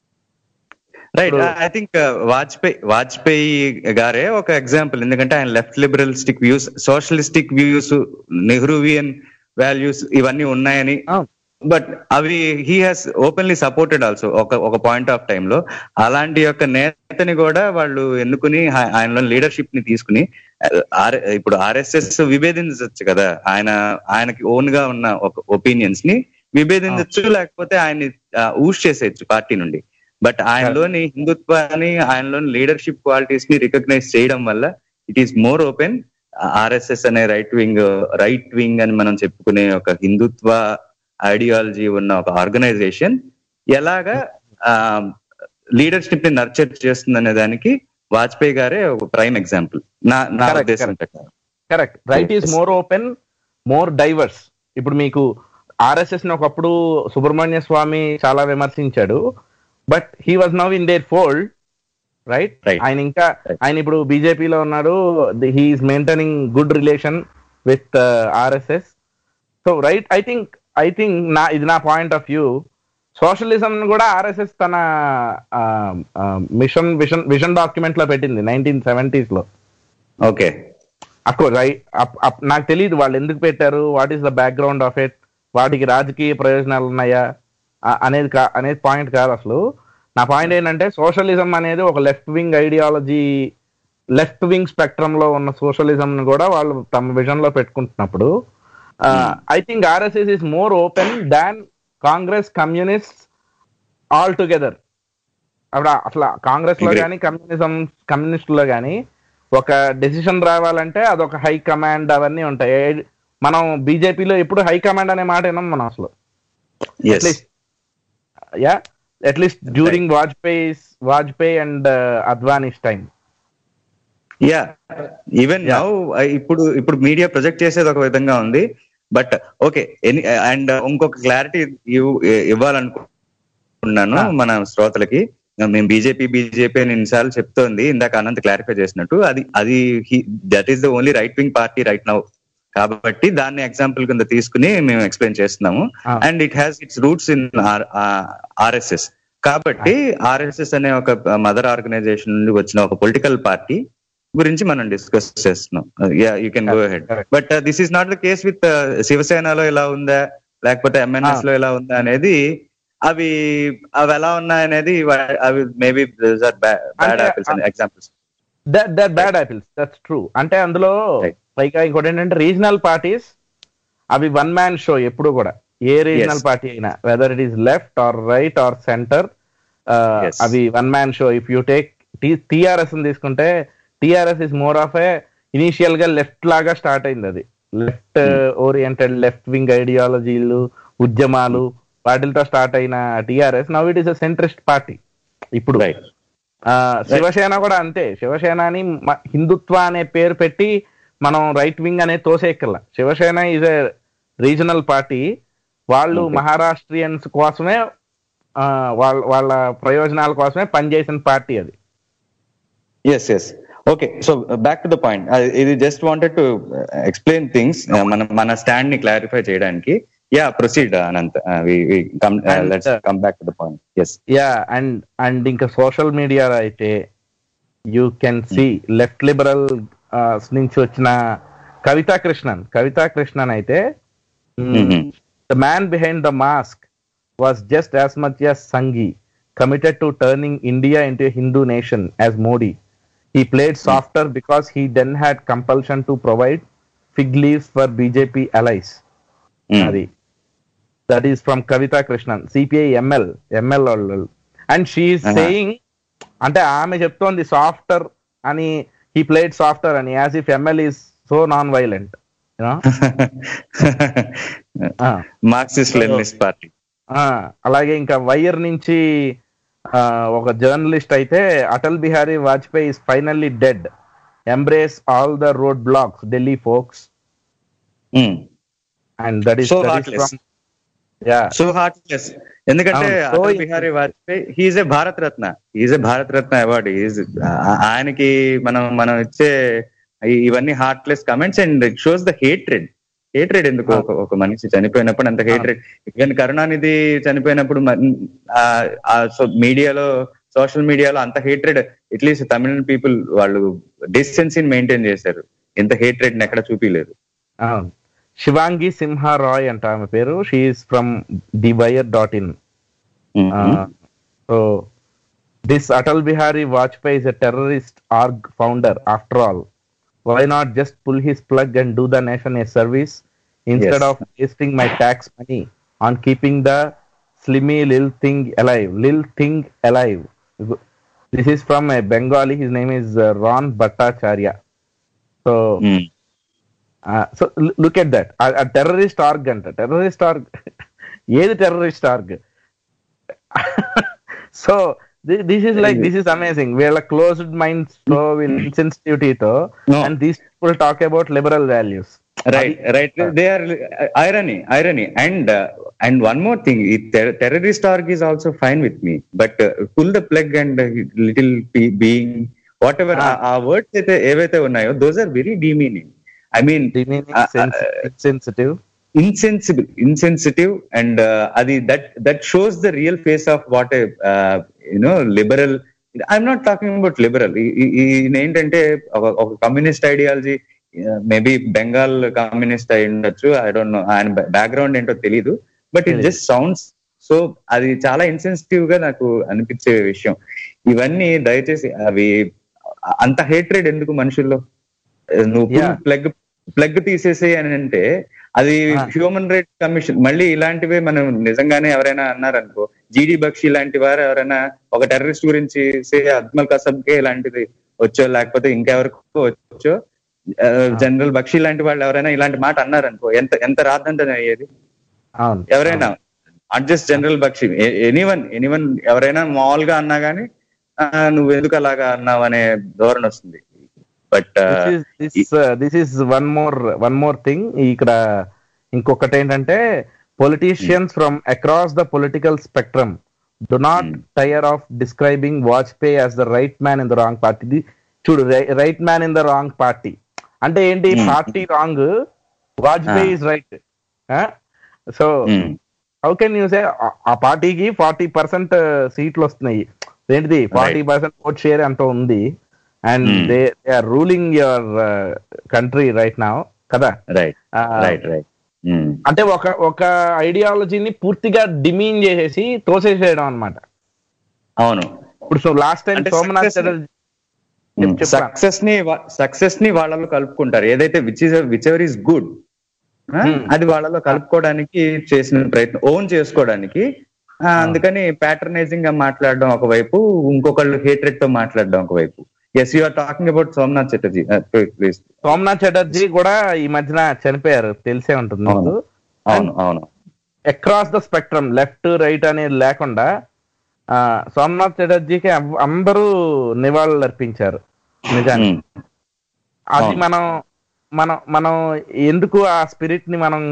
right ఇప్పుడు- I think Vajpayee Vajpayee గారే ఒక ఎగ్జాంపుల్ ఎందుకంటే ఆయన left liberalistic views socialistic views Nehruvian values ఇవన్నీ ఉన్నాయని బట్ అవి he has openly supported also ఒక ఒక పాయింట్ ఆఫ్ టైమ్ లో అలాంటి యొక్క నేతని కూడా వాళ్ళు ఎన్నుకుని ఆ- ఆయనలో లీడర్షిప్ ని తీసుకుని ఆర్ ఇప్పుడు ఆర్ఎస్ఎస్ విభేదించవచ్చు కదా ఆయన ఆయనకి ఓన్ గా ఉన్న ఒక ఒపీనియన్స్ ని విభేదించవచ్చు లేకపోతే ఆయన్ని ఊష్ చేసేయచ్చు పార్టీ నుండి బట్ ఆయనలోని హిందుత్వాన్ని ఆయనలోని లీడర్షిప్ క్వాలిటీస్ ని రికగ్నైజ్ చేయడం వల్ల it is more open RSS అనే రైట్ వింగ్ రైట్ వింగ్ అని మనం చెప్పుకునే ఒక హిందుత్వ ఐడియాలజీ ఉన్న ఒక ఆర్గనైజేషన్ ఎలాగా లీడర్షిప్ ని నర్చర్ చేస్తుంది అనే దానికి వాజ్పేయి గారే ఒక ప్రైమ్ ఎగ్జాంపుల్ నా నా Correct, ఉద్దేశం correct. ప్రకారం correct right is Yes. More open more diverse ఇప్పుడు మీకు ఆర్ఎస్ఎస్ ని ఒకప్పుడు సుబ్రహ్మణ్య స్వామి చాలా విమర్శించాడు but he was now in their fold right Right. ఆయన ఇంకా Right. ఆయన ఇప్పుడు బీజేపీలో ఉన్నాడు he is maintaining good relation with RSS so right I think I think నా ఇది నా పాయింట్ ఆఫ్ వ్యూ సోషలిజం కూడా ఆర్ఎస్ఎస్ తన మిషన్ విషన్ విజన్ డాక్యుమెంట్ లో పెట్టింది నైన్టీన్ సెవెంటీస్ లో ఓకే అఫ్కో రైట్ నాకు తెలియదు వాళ్ళు ఎందుకు పెట్టారు what is the background of it వాటికి రాజకీయ ప్రయోజనాలు ఉన్నాయా ఆ- అనేది కా అనేది పాయింట్ కాదు అసలు నా పాయింట్ ఏంటంటే సోషలిజం అనేది ఒక left wing ideology left wing spectrum లో ఉన్న సోషలిజం ని కూడా వాళ్ళు తమ విజన్ లో పెట్టుకుంటున్నప్పుడు I think RSS is more open than Congress communist all together అప్పుడు అసలు కాంగ్రెస్ లో Agree. కానీ కమ్యూనిజం కమ్యూనిస్ట్ లో కానీ ఒక డెసిషన్ రావాలంటే అదొక హై కమాండ్ అవన్నీ ఉంటాయి ఏ- మనం బీజేపీలో ఎప్పుడు హై కమాండ్ అనే మాట విన్నాం మనం అసలు yes at least yeah at least during Vajpayee Vajpayee and Advani's time yeah even Yeah. Now ఇప్పుడు ఇప్పుడు మీడియా ప్రొజెక్ట్ చేసేది ఒక విధంగా ఉంది బట్ ఓకే ఎనీ అండ్ ఇంకొక క్లారిటీ ఇవ్వాలనుకుంటున్నాను Ah. మన శ్రోతలకి మేము బీజేపీ బీజేపీ అని ఎన్నిసార్లు చెప్తోంది ఇందాక అనంత్ క్లారిఫై చేసినట్టు అది అది that is the only right wing party right now కాబట్టి దాన్ని ఎగ్జాంపుల్ కింద తీసుకుని మేము ఎక్స్ప్లెయిన్ చేస్తున్నాము Ah. And it has its roots in RSS కాబట్టి ఆర్ఎస్ఎస్ అనే ఒక మదర్ ఆర్గనైజేషన్ నుండి వచ్చిన ఒక పొలిటికల్ పార్టీ గురించి మనం డిస్కస్ చేస్తున్నాం you can go ahead Correct. But this is not the case with శివసేనలో ఎలా ఉందా లేకపోతే ఎంఎన్ఎస్ Ah. లో ఎలా ఉందా అనేది అవి అవి ఎలా ఉన్నాయనేది వా- అవి మేబీ బ్యాడ్ అంటే, ఆపిల్స్ అనే examples that that bad apples that's true అంటే అందులో Right. పైగా ఇంకోటి ఏంటంటే రీజనల్ పార్టీస్ అవి వన్ మ్యాన్ షో ఎప్పుడు కూడా ఏ రీజనల్ Yes. పార్టీ అయినా whether it is left or right or centre Yes. అవి one man show if you take TRS తీసుకుంటే TRS is more of a initial గా లెఫ్ట్ లాగా start అయింది అది లెఫ్ట్ ఓరియంటెడ్ లెఫ్ట్ వింగ్ ఐడియాలజీలు ఉద్యమాలు వాటితో start అయిన TRS now it is a centrist party ఇప్పుడు రైట్ ఆ, శివసేన కూడా అంతే శివసేనని మ- హిందుత్వ అనే పేరు పెట్టి మనం రైట్ వింగ్ అనేది తోసేక్కల Shiv Sena is a regional party వాళ్ళు Okay. మహారాష్ట్రియన్స్ కోసమే ఆ, వాళ్ళ వాళ్ళ ప్రయోజనాల కోసమే పనిచేసిన పార్టీ అది yes yes okay so back to the point ఇది just wanted to explain things మన మన స్టాండ్ ని క్లారిఫై చేయడానికి yeah proceed Anant And, let's uh, come back to the point yes yeah and and ఇంకా సోషల్ మీడియా అయితే you can see left liberal నుంచి వచ్చిన కవితా కృష్ణన్ కవితా కృష్ణన్ అయితే the man behind the mask was just as much as Sanghi committed to turning India into Hindu nation as Modi he played softer because he then had compulsion to provide fig leaves for BJP allies. అది that is from Kavita Krishnan CPI ML ML వాళ్ళు and she is Uh-huh. Saying అంటే ఆమె చెప్తోంది softer అని he played softer అని as if ML is so non violent Marxist Leninist party అలాగే ఇంకా Wire నుంచి ఆ, ఒక జర్నలిస్ట్ అయితే Atal Bihari Vajpayee is finally dead embrace all the road blocks Delhi folks and that is So heartless. Yeah so heartless ఎందుకంటే అవును, so Atal Bihari Vajpayee he's a Bharat Ratna he's a Bharat Ratna award is ఆయనకి మనం మనం ఇచ్చే ఈ- ఇవన్నీ heartless comments and it shows the hatred hatred ఎందుకు ఒక ఒక మనిషి చనిపోయినప్పుడు అంత హేట్రెడ్ ఈవెన్ కరుణానిధి చనిపోయినప్పుడు సో మీడియాలో సోషల్ మీడియాలో అంత హేట్రెడ్ అట్లీస్ట్ తమిళ పీపుల్ వాళ్ళు డిస్టెన్సీని మెయింటైన్ చేశారు ఎంత హేట్రెడ్ ఎక్కడ చూపించలేదు అవును శివాంగి సింహ రాయ్ అంట ఆమె పేరు she is from the Wire dot in so this Atal Bihari Vajpayee is a terrorist org founder after all why not just pull his plug and do the nation a service instead Yes. Of wasting my tax money on keeping the slimy lil thing alive lil thing alive this is from a Bengali his name is Ron Bhattacharya so so look at that uh terrorist org అంట terrorist org ఏది terrorist org so this is like this is amazing వీళ్ళ closed minds తో వీళ్ళ ఇన్సెన్సిటివిటీతో No. And these people talk about liberal values right right they are irony irony and and one more thing ఈ terrorist org is also fine with me but pull the plug and little being whatever uh words అయితే ఏవైతే ఉన్నాయో those are very demeaning I mean sensitive insensible insensitive and అది that that shows the real face of what you know liberal I'm not talking about liberal ఈయన ఏంటంటే ఒక- ఒక communist ideology maybe Bengal communist అయి ఉండొచ్చు ఐ డోంట్ నో ఆయన background ఏంటో తెలియదు బట్ ఇట్ తెలీదు. జస్ట్ సౌండ్స్ సో అది చాలా ఇన్సెన్సిటివ్ గా నాకు అనిపించే విషయం ఇవన్నీ దయచేసి అవి అంత హేట్రెడ్ ఎందుకు మనుషుల్లో నువ్వు Yeah. ప్లగ్ ప్లగ్ తీసేసే అని అంటే అది Ah. హ్యూమన్ రైట్స్ కమిషన్ మళ్ళీ ఇలాంటివే మనం నిజంగానే ఎవరైనా అన్నారనుకో జీడి బక్షి లాంటి వారు ఎవరైనా ఒక టెర్రరిస్ట్ గురించి సే అజ్మల్ కసబ్కే ఇలాంటిది వచ్చో లేకపోతే ఇంకెవరికో వచ్చో జనరల్ బక్షి లాంటి వాళ్ళు ఎవరైనా ఇలాంటి మాట అన్నారనుకో ఎంత ఎంత రాద్దంటే అయ్యేది అవును ఎవరైనా not just general Bakshi anyone anyone ఎవరైనా మామూలుగా అన్నా గానీ "ఆ, నువ్వు ఎందుకు అలాగా అన్నావు అనే ధోరణి వస్తుంది but this is one more one more thing ఇక్కడ ఇంకొకటి ఏంటంటే politicians from across the political spectrum do not tire of describing Vajpayee as the right man in the wrong party చూడు right man in the wrong party అంటే ఏంటి Hmm. Party wrong Vajpayee Ah. Is right so how can you say ఆ పార్టీకి forty percent సీట్లు వస్తున్నాయి ఏంటిది forty percent vote share అంత ఉంది and Hmm. They are ruling your country right now కదా రైట్ ఆ, రైట్ రైట్ అంటే ఒక ఒక ఐడియాలజీని పూర్తిగా డిమీన్ చేసేసి తోసేసేయడం అన్నమాట అవును ఇప్పుడు సో లాస్ట్ టైం అంటే సోమనాథ్ success- చటర్జీ చెప్పు, చెప్పు. సక్సెస్ ని సక్సెస్ ని వాళ్ళలో కలుపుకుంటారు ఏదైతే which is whichever is good Hmm. అది వాళ్ళలో కలుపుకోవడానికి చేసిన ప్రయత్నం ఓన్ చేసుకోవడానికి ఆ, అందుకని ప్యాటర్నైజింగ్ గా మాట్లాడడం ఒకవైపు ఇంకొకళ్ళు హేట్రెడ్ తో మాట్లాడడం ఒకవైపు yes you are talking about Somnath Chatterjee please Somnath Chatterjee కూడా ఈ మధ్యన చనిపోయారు తెలిసే ఉంటుంది అవును. మీకు అవును అవును across the spectrum left right అనేది లేకుండా ఆ, సోమనాథ్ చటర్జీకి అవ్- అందరూ నివాళులు అర్పించారు నిజానికి Hmm. అది అవును. మనం మనం మనం ఎందుకు ఆ స్పిరిట్ ని మనం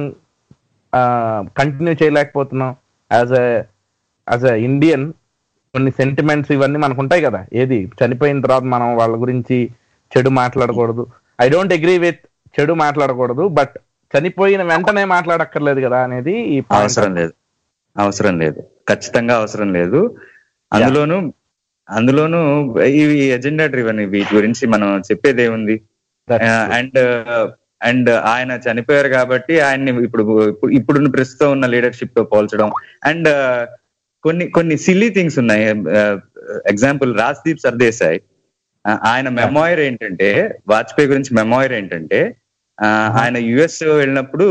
కంటిన్యూ చేయలేకపోతున్నాం as a as a Indian కొన్ని సెంటిమెంట్స్ ఇవన్నీ మనకు ఉంటాయి కదా ఏది చనిపోయిన తర్వాత మనం వాళ్ళ గురించి చెడు మాట్లాడకూడదు ఐ డోంట్ అగ్రీ విత్ చెడు మాట్లాడకూడదు బట్ చనిపోయిన వెంటనే మాట్లాడక్కర్లేదు కదా అనేది ఈ point. అవసరం లేదు అవసరం లేదు ఖచ్చితంగా అవసరం లేదు అందులోను అందులోను ఇవి ఎజెండా డ్రివన్ వీటి గురించి మనం చెప్పేది ఏముంది That's true. అండ్ అండ్ ఆయన చనిపోయారు కాబట్టి ఆయన్ని ఇప్పుడు ఇప్పుడు- ఇప్పుడున్న ప్రస్తుతం ఉన్న లీడర్షిప్ తో పోల్చడం అండ్ కొన్ని కొన్ని సిల్లీ థింగ్స్ ఉన్నాయి ఎగ్జాంపుల్ రాజ్దీప్ సర్దేశాయ్ ఆ, ఆయన మెమోయర్ ఏంటంటే వాజ్పేయి గురించి మెమోయర్ ఏంటంటే ఆ, ఆయన యుఎస్ వెళ్ళినప్పుడు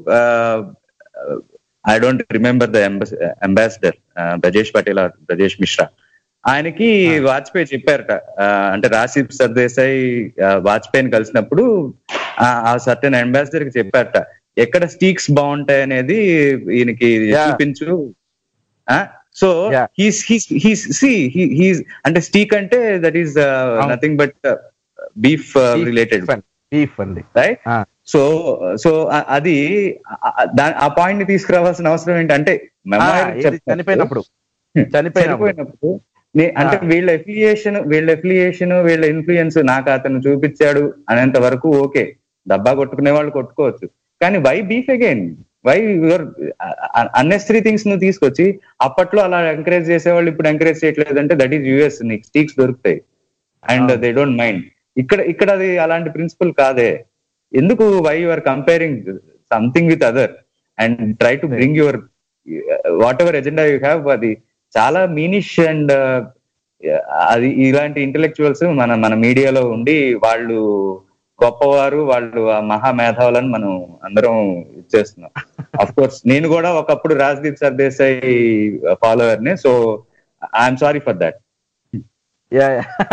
I don't remember the ambassador Brajesh Patel or Brajesh Mishra ఆయనకి వాజ్పేయి చెప్పారట ఆ, అంటే రాజీవ్ సర్దేశాయ్ ఆ, వాజ్పేయిని కలిసినప్పుడు ఆ, ఆ సర్టెన్ అంబాసిడర్ కి చెప్పారట ఎక్కడ స్టీక్స్ బాగుంటాయి అనేది ఈయనకి Yeah. చూపించు so Yeah. He's he's he's see he's అంటే స్టీక్ అంటే దట్ ఈస్ అవును. Nothing but beef related beef అండి రైట్ ఆ. సో సో అది ఆ- ఆ- దా- ఆ పాయింట్ ని తీసుకురావాల్సిన అవసరం ఏంటంటే ఆ, memoir ఏది చెప్పినప్పుడు- చనిపోయినప్పుడు చనిపోయినప్పుడు చనిపోయినప్పుడు నే- అంటే ఆ. వీళ్ళ ఎఫిలియేషన్ వీళ్ళ ఎఫిలియేషన్ వీళ్ళ ఇన్ఫ్లుయెన్స్ నాకు అతను చూపించాడు అనేంత వరకు ఓకే డబ్బా కొట్టుకునే వాళ్ళు కొట్టుకోవచ్చు కానీ why beef again why your unnecessary things నువ్వు తీసుకొచ్చి అప్పట్లో అలా ఎంకరేజ్ చేసేవాళ్ళు ఇప్పుడు ఎంకరేజ్ చేయట్లేదు అంటే దట్ ఈస్ యుఎస్ నీకు స్టీక్స్ దొరుకుతాయి అండ్ అవును. దే డోంట్ మైండ్ ఇక్కడ ఇక్కడ అది అలాంటి ప్రిన్సిపల్ కాదే ఎందుకు why you are comparing something with other and try to bring your whatever agenda you have అది చాలా మీనిష్ అండ్ అది ఇలాంటి ఇంటెలెక్చువల్స్ మన మన మీడియాలో ఉండి వాళ్ళు గొప్పవారు వాళ్ళు ఆ మహా మేధావులని మనం అందరం ఇచ్చేస్తున్నాం అఫ్ కోర్స్ నేను కూడా ఒకప్పుడు రాజ్దీప్ సర్దేశాయ్ ఫాలోవర్ ని so I'm sorry for that yeah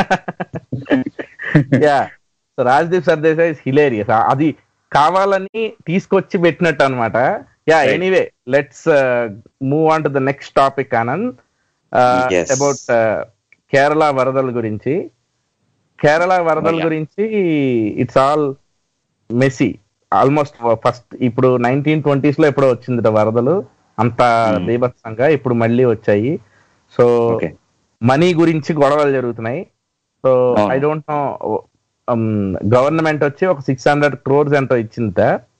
yeah so Rajdeep Sardesai is hilarious అది కావాలని తీసుకొచ్చి పెట్టినట్టు అనమాట yeah Right. Anyway let's move on to the next topic Anand Yes. About Kerala వరదల గురించి కేరళ వరదల Oh, yeah. గురించి it's all messy almost first ఇప్పుడు నైన్టీన్ ట్వంటీస్ లో ఎప్పుడో వచ్చింది వరదలు అంత Hmm. బీభత్సంగా ఇప్పుడు మళ్ళీ వచ్చాయి సో ఓకే మనీ గురించి గొడవలు జరుగుతున్నాయి సో అవును. ఐ డోంట్ నో గవర్నమెంట్ వచ్చి ఒక సిక్స్ హండ్రెడ్ క్రోర్స్ ఎంతో ఇచ్చిందట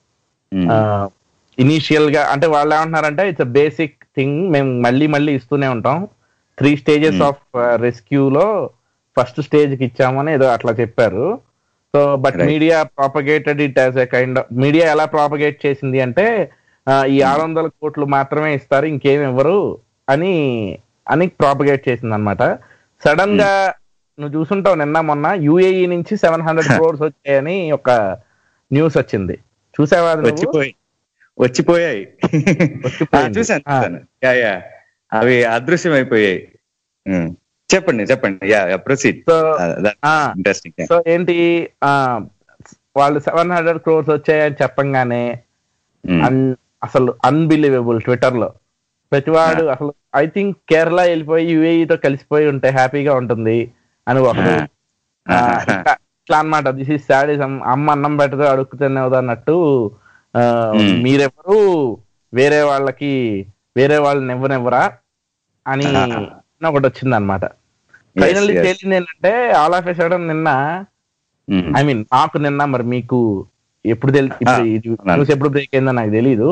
ఇనీషియల్ గా అంటే వాళ్ళు ఏమంటున్నారంటే ఇట్స్ బేసిక్ థింగ్ మేము మళ్ళీ మళ్ళీ ఇస్తూనే ఉంటాం three stages Hmm. Of rescue లో ఫస్ట్ స్టేజ్ కి ఇచ్చామని ఏదో అట్లా చెప్పారు so but Right. Media propagated it as a kind of media ఎలా ప్రాపగేట్ చేసింది అంటే ఆ, ఈ ఆరు వందల కోట్లు మాత్రమే ఇస్తారు ఇంకేం ఇవ్వరు అని అని ప్రాపగేట్ చేసింది అనమాట సడన్ గా నువ్వు చూసుంటావు నిన్న మొన్న యుఏఈ నుంచి సెవెన్ హండ్రెడ్ క్రోర్స్ వచ్చాయని ఒక న్యూస్ వచ్చింది చూసావా అది నువ్వు? వచ్చిపోయి వచ్చిపోయాయి వచ్చిపోయింది. ఆ, చూశాను ఆ. చూశాను యా యా అవి అదృశ్యం అయిపోయాయి ఉమ్. చెప్పండి చెప్పండి యా ప్రొసీడ్ సో ఆ, ఇంట్రెస్టింగ్ సో ఏంటి ఆ వాళ్ళు సెవెన్ హండ్రెడ్ క్రోర్స్ వచ్చాయని చెప్పంగానే అన్- అసలు అన్బిలీవబుల్ ట్విట్టర్ లో ప్రతివాడు అసలు ఐ థింక్ కేరళ వెళ్ళిపోయి UAE తో కలిసిపోయి ఉంటే హ్యాపీగా ఉంటుంది అని ఒకడు ఆ, ఇట్లా- ఇట్లా అనమాట దిస్ ఇస్ సాడిజం అమ్మ అన్నం పెట్టదు అడుక్కుతున్నావు అన్నట్టు ఆ, Hmm. మీరెవరు వేరే వాళ్ళకి వేరే వాళ్ళని ఇవ్వనివ్వరా అని Ah. ఒకటి వచ్చింది అనమాట ఫైనల్లీ తేలింది ఏంటంటే ఆల్ ఆఫ్ ఎ సడన్ నిన్న ఐ మీన్ నాకు నిన్న మరి మీకు ఎప్పుడు తెలి ఇప్పుడు Ah, ఇది అవునా. న్యూస్ ఎప్పుడు బ్రేక్ అయిందో నాకు తెలీదు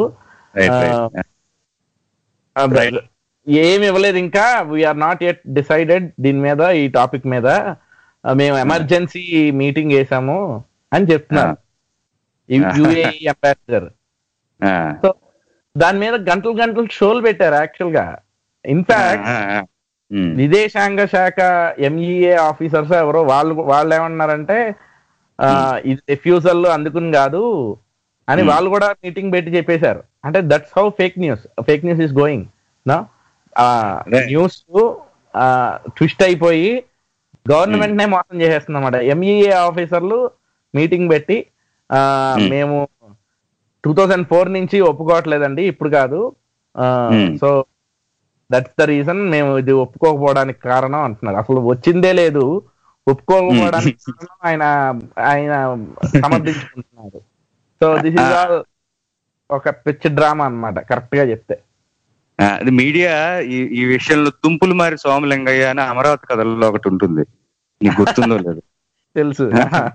Right. ఏమి ఇవ్వలేదు ఇంకా వీఆర్ నాట్ ఎట్ డిసైడెడ్ దీని మీద ఈ టాపిక్ మీద Uh, మేము ఎమర్జెన్సీ మీటింగ్ వేసాము అని చెప్తున్నారు యుఏఈ అంబాసిడర్ సో దాని మీద గంటలు గంటలు షోలు పెట్టారు యాక్చువల్ గా ఇన్ఫాక్ట్ విదేశాంగ శాఖ ఎంఈఏ ఆఫీసర్స్ ఎవరో వాళ్ళు వాళ్ళు ఏమన్నారంటే ఆ, ఇది రిఫ్యూజల్ అందుకుని కాదు అని Hmm. వాళ్ళు కూడా మీటింగ్ పెట్టి చెప్పేశారు అంటే that's how fake news fake news is going నా Right. న్యూస్ ట్విస్ట్ అయిపోయి గవర్నమెంట్ నే మోసం చేసేస్తుంది అనమాట ఎంఈఏ ఆఫీసర్లు మీటింగ్ పెట్టి ఆ, Hmm. మేము టూ థౌజండ్ ఫోర్ నుంచి ఒప్పుకోవట్లేదండి ఇప్పుడు కాదు Hmm. So that's the reason మేము ఇది ఒప్పుకోకపోవడానికి కారణం అంటున్నారు అసలు వచ్చిందే లేదు ఒప్పుకోకపోవడానికి కారణం ఆయన ఆయన సమర్థించుకుంటున్నారు సో దిస్ ఇస్ ఆల్ ఒక పిచ్చి డ్రామా అన్నమాట కరెక్ట్ గా చెప్తే అది మీడియా ఈ ఈ విషయంలో తుంపులు మారి సోమలింగయ్య అని అమరావతి కథల్లో ఒకటి ఉంటుంది నీకు గుర్తుందో లేదు తెలుసు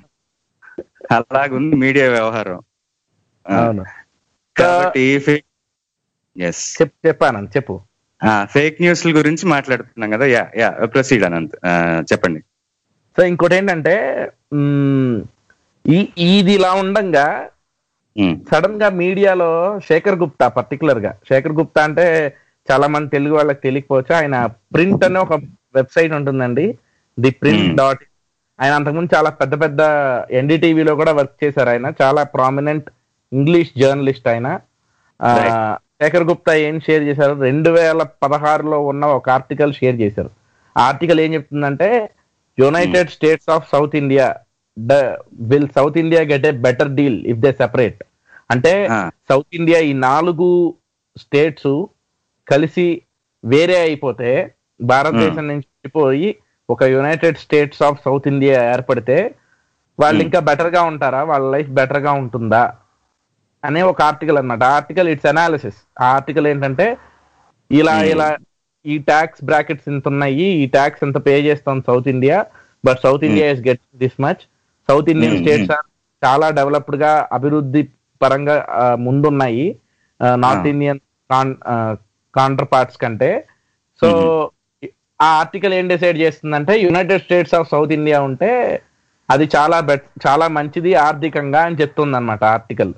అలాగుంది మీడియా వ్యవహారం ఆ, అవును కాబట్టి ఫేక్ ఎస్ చెప్ చెప్పాను చెప్పు ఫేక్ న్యూస్ గురించి మాట్లాడుతున్నాం కదా యా యా ప్రొసీడ్ అనంత్ ఆ, చెప్పండి సో ఇంకోటి ఏంటంటే మ్మ్, ఈ ఇది ఇలా ఉండంగా ఉమ్, సడన్ గా మీడియాలో శేఖర్ గుప్తా పర్టికులర్ గా శేఖర్ గుప్తా అంటే చాలా మంది తెలుగు వాళ్ళకి తెలియకపోవచ్చు ఆయన ప్రింట్ అనే ఒక వెబ్సైట్ ఉంటుందండి ది ప్రింట్ Hmm. డాట్ ఆయన అంతకుముందు చాలా పెద్ద పెద్ద ఎన్డీటీవీలో కూడా వర్క్ చేశారు ఆయన చాలా ప్రామినెంట్ ఇంగ్లీష్ జర్నలిస్ట్ ఆయన ఆ, Right. శేఖర్ గుప్తా ఏం షేర్ చేశారు రెండు వేల పదహారులో ఉన్న ఒక ఆర్టికల్ షేర్ చేశారు ఆ ఆర్టికల్ ఏం చెప్తుందంటే United States of South India will South India get a better deal if they separate అంటే ఆ. సౌత్ ఇండియా ఈ నాలుగు స్టేట్స్ కలిసి వేరే అయిపోతే భారతదేశం నుంచి విడిపోయి ఒక United States of South India ఏర్పడితే వాళ్ళు ఇంకా బెటర్ గా ఉంటారా వాళ్ళ లైఫ్ బెటర్ గా ఉంటుందా అనే ఒక ఆర్టికల్ అన్నమాట ఆ ఆర్టికల్ ఇట్స్ అనాలిసిస్ ఆ ఆర్టికల్ ఏంటంటే ఇలా Hmm. ఇలా ఈ ట్యాక్స్ బ్రాకెట్స్ ఇంత ఉన్నాయి ఈ ట్యాక్స్ ఎంత పే చేస్తాం South India but South India is get this much South Indian Hmm, states are చాలా డెవలప్డ్ గా అభివృద్ధి పరంగా ఆ, ముందున్నాయి north Ah. Indian counterparts కంటే సో ఆ ఆర్టికల్ ఏం డిసైడ్ చేస్తుందంటే United States of South India ఉంటే అది చాలా బెట్ చాలా మంచిది ఆర్థికంగా అని చెప్తుంది అనమాట ఆర్టికల్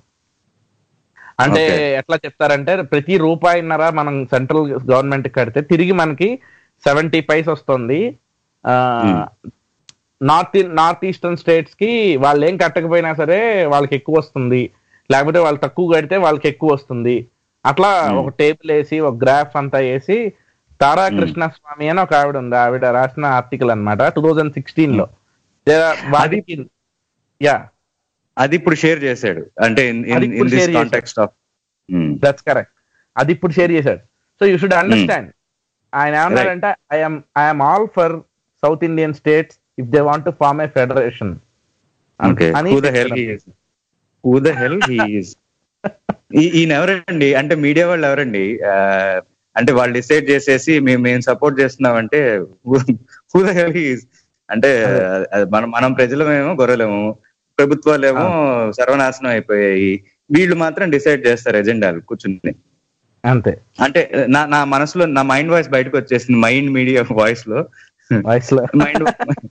అంటే Okay. ఎట్లా చెప్తారంటే ప్రతి రూపాయిన్నర మనం సెంట్రల్ గవర్నమెంట్ కడితే తిరిగి మనకి సెవెంటీ పైస్ వస్తుంది Hmm. North north eastern states కి వాళ్ళు ఏం కట్టకపోయినా సరే వాళ్ళకి ఎక్కువ వస్తుంది లేకపోతే వాళ్ళు తక్కువ కడితే వాళ్ళకి ఎక్కువ వస్తుంది అట్లా ఒక టేబుల్ వేసి ఒక గ్రాఫ్ అంతా వేసి తారా కృష్ణ స్వామి అని ఒక ఆవిడ ఉంది ఆవిడ రాసిన ఆర్టికల్ అనమాట టూ థౌజండ్ సిక్స్టీన్ లో వాటికి యా అది ఇప్పుడు షేర్ చేశాడు అంటే అది ఇన్ ఇప్పుడు దిస్ share చేశాడు. కాంటెక్స్ట్ ఆఫ్ దట్స్ కరెక్ట్ అది ఇప్పుడు షేర్ చేశాడు సో యూ షుడ్ అండర్స్టాండ్ ఆయన ఏమన్నారంటే I'm I'm all for South Indian states if they want to form a federation okay who the hell he is who the hell he is ఈయన ఎవరండి అంటే media వాళ్ళు ఎవరండి ఆ, అంటే వాళ్ళు డిసైడ్ చేసేసి మేము మేము సపోర్ట్ చేస్తున్నామంటే who the hell he is అంటే అది మనం మనం ప్రజలమేమో గొర్రెలేము ప్రభుత్వాలేమో సర్వనాశనం అయిపోయాయి వీళ్ళు మాత్రం డిసైడ్ చేస్తారు ఎజెండాలు కూర్చుని అంతే అంటే నా నా మనసులో నా మైండ్ వాయిస్ బయటకు వచ్చేసింది మైండ్ మీడియా వాయిస్ లో వయసులో మైండ్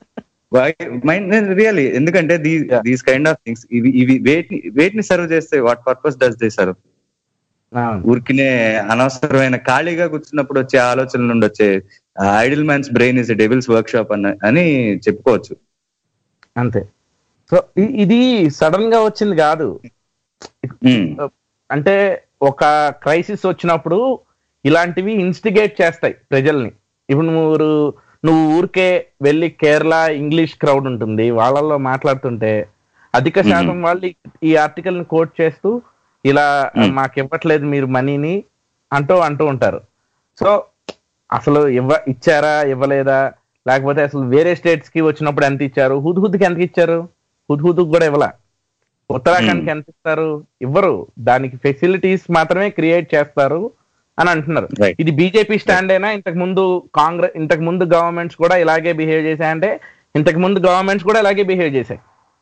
మైండ్ రియల్లీ ఎందుకంటే దీస్ కైండ్ ఆఫ్ థింగ్స్ ఇవి ఇవి వేటిని వేటిని సర్వ్ చేస్తే what purpose does they serve అవును. ఊరికినే అనవసరమైన ఖాళీగా కూర్చున్నప్పుడు వచ్చే ఆలోచనల నుండి వచ్చే idle man's brain is devil's workshop అని అని చెప్పుకోవచ్చు అంతే సో ఇ- ఇది సడన్ గా వచ్చింది కాదు ఉమ్, అంటే ఒక క్రైసిస్ వచ్చినప్పుడు ఇలాంటివి ఇన్స్టిగేట్ చేస్తాయి ప్రజల్ని ఇప్పుడు నువ్వు నువ్వు ఊరికే వెళ్ళి కేరళ ఇంగ్లీష్ క్రౌడ్ ఉంటుంది వాళ్ళల్లో మాట్లాడుతుంటే అధిక శాతం వాళ్ళు ఈ- ఈ ఆర్టికల్ ని కోట్ చేస్తూ ఇలా Hmm. మాకు ఇవ్వట్లేదు మీరు మనీని అంటూ అంటూ ఉంటారు సో అసలు ఇవ్వ ఇచ్చారా ఇవ్వలేదా లేకపోతే అసలు వేరే స్టేట్స్ కి వచ్చినప్పుడు ఎంత ఇచ్చారు హుద్ హుద్కి ఎంత ఇచ్చారు హుద్ హుద్ కూడా ఇవ్వలా ఉత్తరాఖండ్ కి ఎంత ఇస్తారు ఇవ్వరు దానికి ఫెసిలిటీస్ మాత్రమే క్రియేట్ చేస్తారు అని అంటున్నారు Right. ఇది బీజేపీ స్టాండ్ అయినా ఇంతకు ముందు కాంగ్రెస్ ఇంతకు ముందు గవర్నమెంట్స్ కూడా ఇలాగే బిహేవ్ చేశాయంటే ఇంతకు ముందు గవర్నమెంట్స్ కూడా ఇలాగే బిహేవ్ చేశాయి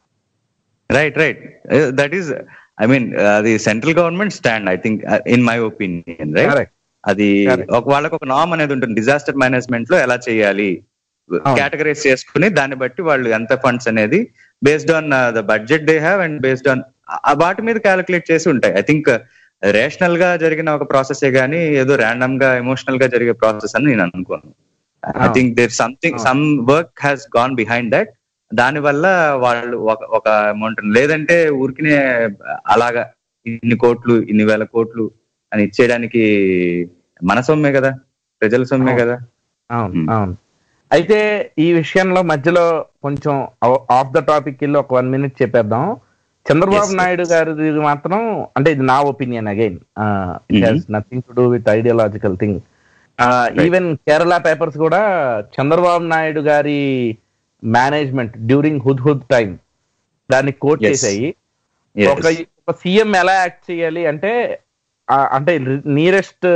right right that is I mean అది central government stand I think in my opinion right Correct. అది Correct. ఒక వాళ్ళకి ఒక నామ్ అనేది ఉంటుంది డిజాస్టర్ మేనేజ్మెంట్ లో ఎలా చేయాలి అవును. కేటగరైజ్ చేసుకుని దాన్ని బట్టి వాళ్ళు ఎంత ఫండ్స్ అనేది based on the budget they have and based on వాటి మీద క్యాలిక్యులేట్ చేసి ఉంటాయి ఐ థింక్ రేషనల్ గా జరిగిన ఒక ప్రాసెసే గానీ ఏదో ర్యాండమ్ గా ఎమోషనల్ గా జరిగే ప్రాసెస్ అని నేను అనుకోను ఐ అవును. థింక్ దేర్ సంథింగ్ అవును. Some work has gone behind that దాని వల్ల వాళ్ళు ఒక ఒక అమౌంట్ లేదంటే ఊరికినే అలాగా ఇన్ని కోట్లు ఇన్ని వేల కోట్లు అని ఇచ్చేయడానికి మన సొమ్మే కదా ప్రజల సొమ్మే అవును. కదా అవును Hmm. అవును అయితే ఈ విషయంలో మధ్యలో కొంచెం ఆఫ్ ద టాపిక్ వెళ్ళి ఒక వన్ మినిట్ చెప్పేద్దాం చంద్రబాబు Yes, నాయుడు yes. గారి మాత్రం అంటే ఇది నా opinion again it Mhm. Has nothing to do with ideological thing even Kerala papers కూడా చంద్రబాబు నాయుడు గారి management during Hudhud time దాన్ని కోట్ Yes. చేశాయి Yes. ఒక ఒక సీఎం ఎలా యాక్ట్ చేయాలి అంటే ఆ, అంటే నియరెస్ట్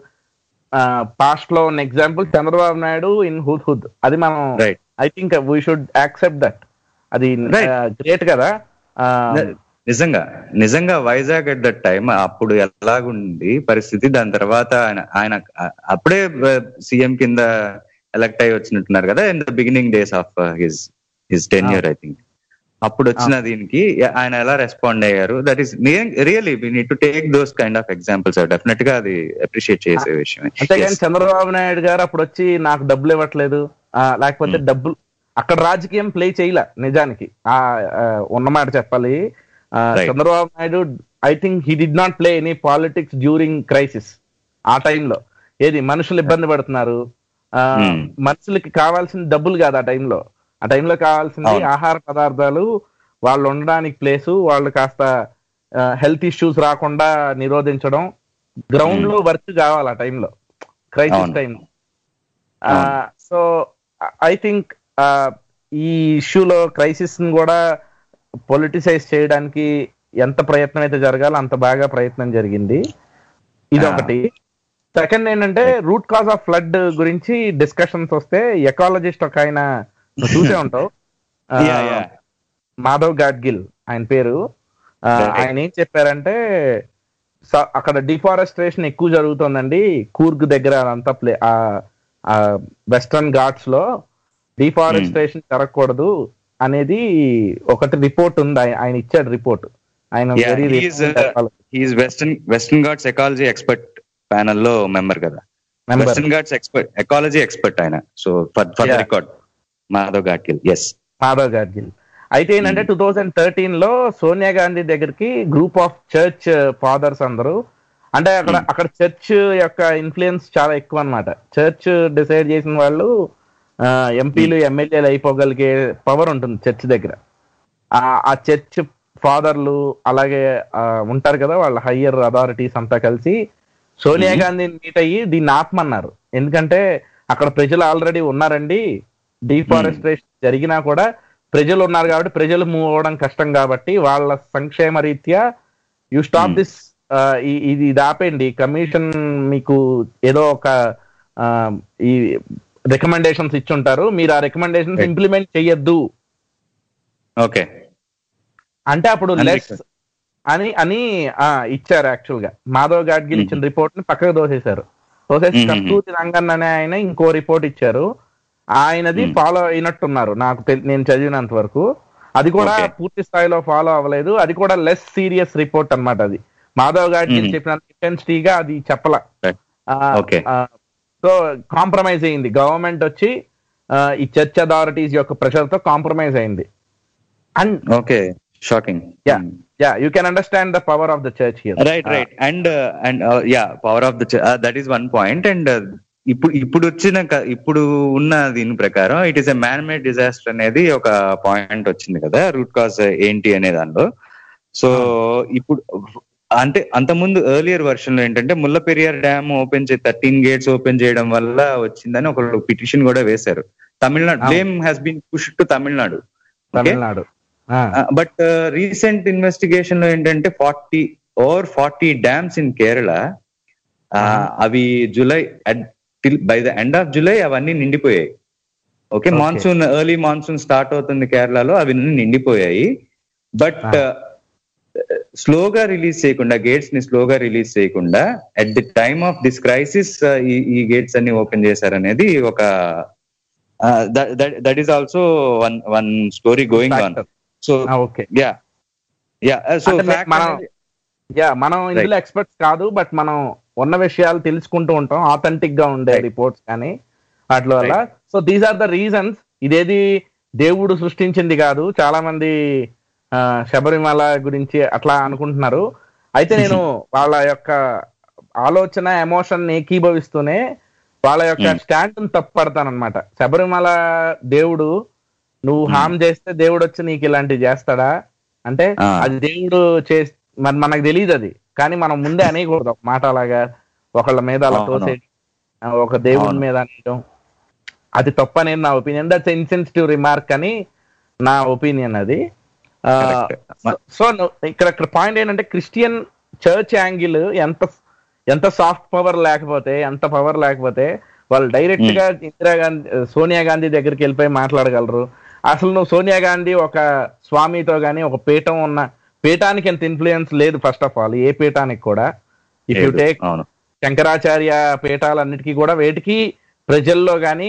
పాస్ట్ లో ఉన్న example Chandrababu Naidu in Hudhud అది మనం Right. I think we should accept that అది Right. గ్రేట్ కదా ఆ, నిజంగా నిజంగా వైజాగ్ అట్ దట్ టైం అప్పుడు ఎలాగుంది పరిస్థితి దాని తర్వాత ఆయన ఆయన అప్పుడే సీఎం కింద ఎలక్ట్ అయ్యి వచ్చినట్టున్నారు కదా in the beginning days of his his ten year I think అప్పుడు వచ్చిన దీనికి ఆయన ఎలా రెస్పాండ్ అయ్యారు that is really we need to take those kind of examples definite గా అది అప్రిషియేట్ చేసే విషయమే అంతేగాని Yes. చంద్రబాబు నాయుడు గారు అప్పుడు వచ్చి నాకు డబ్బులు ఇవ్వట్లేదు ఆ, లేకపోతే డబ్బులు అక్కడ రాజకీయం ప్లే చేయలే నిజానికి ఆ ఆ, ఉన్నమాట చెప్పాలి ఆ, Right. Chandrababu Naidu I think he did not play any politics during crisis ఆ టైంలో ఏది మనుషులు ఇబ్బంది పడుతున్నారు ఆ, Hmm. మనుషులకి కావాల్సిన డబ్బులు కాదు ఆ టైంలో ఆ టైంలో కావాల్సింది అవును. ఆహార పదార్థాలు వాళ్ళు ఉండడానికి ప్లేసు వాళ్ళు కాస్త హెల్త్ ఇష్యూస్ రాకుండా నిరోధించడం గ్రౌండ్ లో వర్క్ కావాలి ఆ టైంలో క్రైసిస్ అవును. టైం సో ఐ థింక్ ఈ ఇష్యూలో క్రైసిస్ ని కూడా పొలిటిసైజ్ చేయడానికి ఎంత ప్రయత్నం అయితే జరగాలో అంత బాగా ప్రయత్నం జరిగింది ఇది ఒకటి సెకండ్ ఏంటంటే రూట్ కాజ్ ఆఫ్ ఫ్లడ్ గురించి డిస్కషన్స్ వస్తే ఎకాలజిస్ట్ ఒక ఆయన నువ్వు చూసే ఉంటావు ఆ, Yeah, yeah. మాధవ్ గాడ్గిల్ ఆయన పేరు ఆ, Right. ఆయన ఏం చెప్పారంటే స- అక్కడ డిఫారెస్ట్రేషన్ ఎక్కువ జరుగుతుందండి కూర్గ్ దగ్గర అదంతా ప్లే వెస్టర్న్ ఘాట్స్ లో డిఫారెస్ట్రేషన్ జరగకూడదు అనేది ఒకటి రిపోర్ట్ ఉంది ఆయన- ఆయన ఇచ్చాడు రిపోర్ట్ ఆయన very he is western western Ghats ecology expert panel లో మెంబర్ కదా Member. Western Ghats expert ecology expert ఆయన so for for Yeah. Record Madhav Gadgil yes Madhav Gadgil అయితే ఏంటంటే టూ థౌజండ్ థర్టీన్ లో సోనియా గాంధీ దగ్గరికి గ్రూప్ ఆఫ్ చర్చ్ ఫాదర్స్ అందరూ అంటే అక్కడ అక్కడ చర్చ్ యొక్క ఇన్ఫ్లుయెన్స్ చాలా ఎక్కువ అన్నమాట చర్చ్ డిసైడ్ చేసిన వాళ్ళు ఎంపీలు ఎమ్మెల్యేలు అయిపోగలిగే పవర్ ఉంటుంది చర్చ్ దగ్గర ఆ ఆ చర్చ్ ఫాదర్లు అలాగే ఆ, ఉంటారు కదా వాళ్ళ హయ్యర్ అథారిటీస్ అంతా కలిసి సోనియా గాంధీని మీట్ అయ్యి దీన్ని ఆపమన్నారు ఎందుకంటే అక్కడ ప్రజలు ఆల్రెడీ ఉన్నారండి డిఫారెస్ట్రేషన్ జరిగినా కూడా ప్రజలు ఉన్నారు కాబట్టి ప్రజలు మూవ్ అవ్వడం కష్టం కాబట్టి వాళ్ళ సంక్షేమ రీత్యా యు స్టాప్ దిస్ ఇది ఇది ఆపేయండి కమిషన్ మీకు ఏదో ఒక ఆ, ఈ రికమెండేషన్స్ ఇచ్చుంటారు మీరు ఆ రికమెండేషన్స్ Right. ఇంప్లిమెంట్ చెయ్యొద్దు ఓకే అంటే అప్పుడు అంతే లెస్ సార్. అని అని ఆ, ఇచ్చారు యాక్చువల్ గా మాధవ్ గాడ్గిల్ ఇచ్చిన రిపోర్ట్ ని పక్కకు దోసేశారు దోసేసి మ్మ్. కస్తూరి రంగన్ అనే ఆయన ఇంకో రిపోర్ట్ ఇచ్చారు ఆయనది ఫాలో అయినట్టున్నారు నాకు తెలి- నేను చదివినంత వరకు అది కూడా Okay. పూర్తి స్థాయిలో ఫాలో అవ్వలేదు అది కూడా లెస్ సీరియస్ రిపోర్ట్ అన్నమాట అది మాధవ్ గాడ్గిల్ మ్మ్. చెప్పినంత ఇంటెన్సిటీగా అది చెప్పల Right. Okay. సో కాంప్రమైజ్ అయింది గవర్నమెంట్ వచ్చి ఆ, ఈ చర్చ్ అథారిటీస్ యొక్క ప్రెషర్ తో కాంప్రమైజ్ అయింది and okay shocking yeah yeah you can understand the power of the church here right right and and yeah power of the that is one point and ఇప్పుడు ఇప్పుడు వచ్చిన క- ఇప్పుడు ఉన్న దీని ప్రకారం it is a man made disaster అనేది ఒక పాయింట్ వచ్చింది కదా రూట్ కాజ్ ఏంటి అనే దానిలో సో ఇప్పుడు అంటే అంతకుముందు ఎర్లియర్ వర్షన్ లో ఏంటంటే ముల్ల పెరియార్ డ్యామ్ ఓపెన్ చే థర్టీన్ గేట్స్ ఓపెన్ చేయడం వల్ల వచ్చిందని ఒక పిటిషన్ కూడా వేశారు తమిళనాడు అవును. Blame has been push to Tamil Nadu Okay? Tamil Nadu ఆ, బట్ రీసెంట్ ఇన్వెస్టిగేషన్ లో ఏంటంటే forty over forty dams in Kerala అవి July by the end of July అవన్నీ నిండిపోయాయి okay Okay. Monsoon early monsoon start అవుతుంది కేరళలో అవి నిండిపోయాయి బట్ స్లోగా రిలీజ్ చేయకుండా గేట్స్ ని స్లోగా రిలీజ్ చేయకుండా at the time of this crisis ఈ గేట్స్ అన్ని ఓపెన్ చేశారనేది ఒక that is also one one story going on Factor. So ఆ, ఓకే యా యా సో అంటే మే- మనం యా మనం ఇందులో ఎక్స్పర్ట్స్ కాదు బట్ మనం ఉన్న విషయాలు తెలుసుకుంటూ ఉంటాం ఆథెంటిక్ గా ఉండే Right. రిపోర్ట్స్ కానీ వాటి వల్ల so these are the reasons ఇదేది దేవుడు సృష్టించింది కాదు చాలా మంది ఆ, శబరిమల గురించి అట్లా అనుకుంటున్నారు అయితే నేను వాళ్ళ యొక్క ఆలోచన ఎమోషన్ ఏకీభవిస్తూనే వాళ్ళ యొక్క స్టాండ్ తప్పుపడతాను అనమాట శబరిమల దేవుడు నువ్వు హామ్ చేస్తే దేవుడు వచ్చి నీకు ఇలాంటివి చేస్తాడా అంటే ఆ. అది దేవుడు చే మరి మనకు తెలియదు అది కానీ మనం ముందే అనేయకూడదు ఒక మాట అలాగా ఒకళ్ళ మీద అలా అవును. తోసేయడం ఆ, ఒక దేవుడి అవును. మీద అనేయడం అది తప్పు అనేది నా ఒపీనియన్ దట్స్ ఇన్సెన్సిటివ్ రిమార్క్ అని నా ఒపీనియన్ అది Correct. సో ఇక్కడ ఇక్కడ పాయింట్ ఏంటంటే క్రిస్టియన్ చర్చ్ యాంగిల్ ఎంత ఎంత సాఫ్ట్ పవర్ లేకపోతే ఎంత పవర్ లేకపోతే వాళ్ళు డైరెక్ట్ గా ఇందిరా గాంధీ సోనియా గాంధీ దగ్గరికి వెళ్ళిపోయి మాట్లాడగలరు అసలు నువ్వు సోనియా గాంధీ ఒక స్వామితో గానీ ఒక పీఠం ఉన్న పీఠానికి ఎంత ఇన్ఫ్లుయెన్స్ లేదు ఫస్ట్ ఆఫ్ ఆల్ ఏ పీఠానికి కూడా ఇఫ్ యు లేదు. టేక్ అవును శంకరాచార్య పీఠాలన్నిటికీ కూడా వేటికి ప్రజల్లో కానీ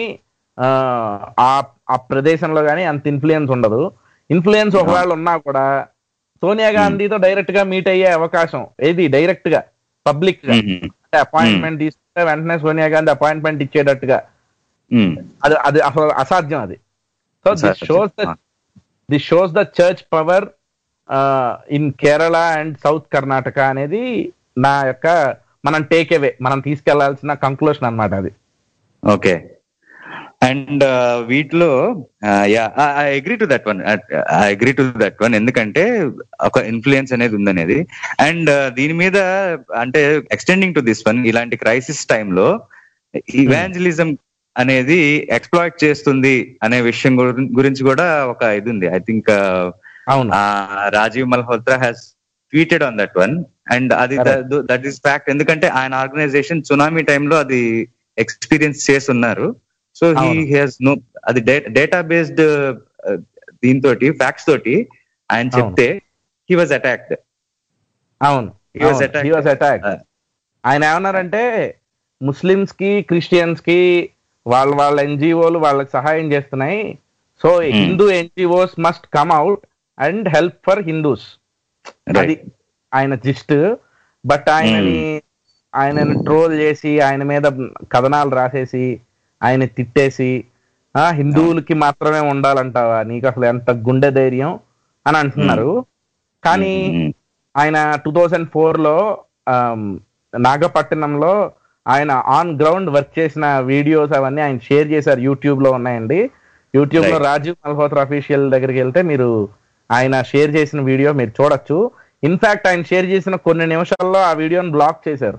ఆ ఆ ప్రదేశంలో కానీ అంత ఇన్ఫ్లుయెన్స్ ఉండదు ఇన్ఫ్లుయెన్స్ ఒకవేళ ఉన్నా కూడా సోనియా గాంధీతో డైరెక్ట్ గా మీట్ అయ్యే అవకాశం ఏది డైరెక్ట్ గా పబ్లిక్ గా మ్మ్. అంటే అపాయింట్మెంట్ తీసుకుంటే వెంటనే సోనియా గాంధీ అపాయింట్మెంట్ ఇచ్చేటట్టుగా మ్మ్. అది అది అసలు అసాధ్యం అది సో దిస్ అసాధ్యం. షోస్ ద ఆ. This shows the church power in Kerala and south Karnataka అనేది నా యొక్క మనం టేక్ అవే మనం తీసుకెళ్లాల్సిన కంక్లూషన్ అన్నమాట అది ఓకే అండ్ వీటిలో yeah I agree to that one I agree to that one ఎందుకంటే ఒక ఇన్ఫ్లుయెన్స్ అనేది ఉందనేది అండ్ దీని మీద అంటే ఎక్స్టెండింగ్ టు దిస్ వన్ ఇలాంటి క్రైసిస్ టైంలో ఇవాంజలిజం అనేది ఎక్స్ప్లాయిట్ చేస్తుంది అనే విషయం గురి- గురించి కూడా ఒక ఇది ఉంది ఐ థింక్ అవును Rajiv Malhotra has tweeted on that one and అది దట్ ఈస్ ఫ్యాక్ట్ ఎందుకంటే ఆయన ఆర్గనైజేషన్ సునామీ టైంలో అది ఎక్స్పీరియన్స్ చేసి ఉన్నారు సో హీ అవును. హాస్ నో అది డేటా బేస్డ్ దీంతో ఫ్యాక్ట్స్ తోటి ఆయన చెప్తే హీ వాజ్ అటాక్డ్ అవును He was attacked. Was attack Uh, ఆయన ఏమన్నారంటే ముస్లిమ్స్ కి క్రిస్టియన్స్ కి వాళ్ళ వాళ్ళ ఎన్జిఓలు వాళ్ళకి సహాయం చేస్తున్నాయి so Hindu NGOs must come out and help for Hindus అది ఆయన జిస్ట్ బట్ ఆయనని ఆయనని ట్రోల్ చేసి ఆయన మీద కథనాలు రాసేసి ఆయన తిట్టేసి ఆ హిందువులకి మాత్రమే ఉండాలంటావా నీకు అసలు ఎంత గుండె ధైర్యం అని అంటున్నారు కానీ ఆయన టూ థౌజండ్ ఫోర్ లో ఆమ్, నాగపట్నంలో ఆయన ఆన్ గ్రౌండ్ వర్క్ చేసిన వీడియోస్ అవన్నీ ఆయన షేర్ చేశారు యూట్యూబ్ లో ఉన్నాయండి యూట్యూబ్ లో Right. రాజీవ్ మల్హోత్రా అఫీషియల్ దగ్గరికి వెళ్తే మీరు ఆయన షేర్ చేసిన వీడియో మీరు చూడొచ్చు ఇన్ఫాక్ట్ ఆయన షేర్ చేసిన కొన్ని నిమిషాల్లో ఆ వీడియోని బ్లాక్ చేశారు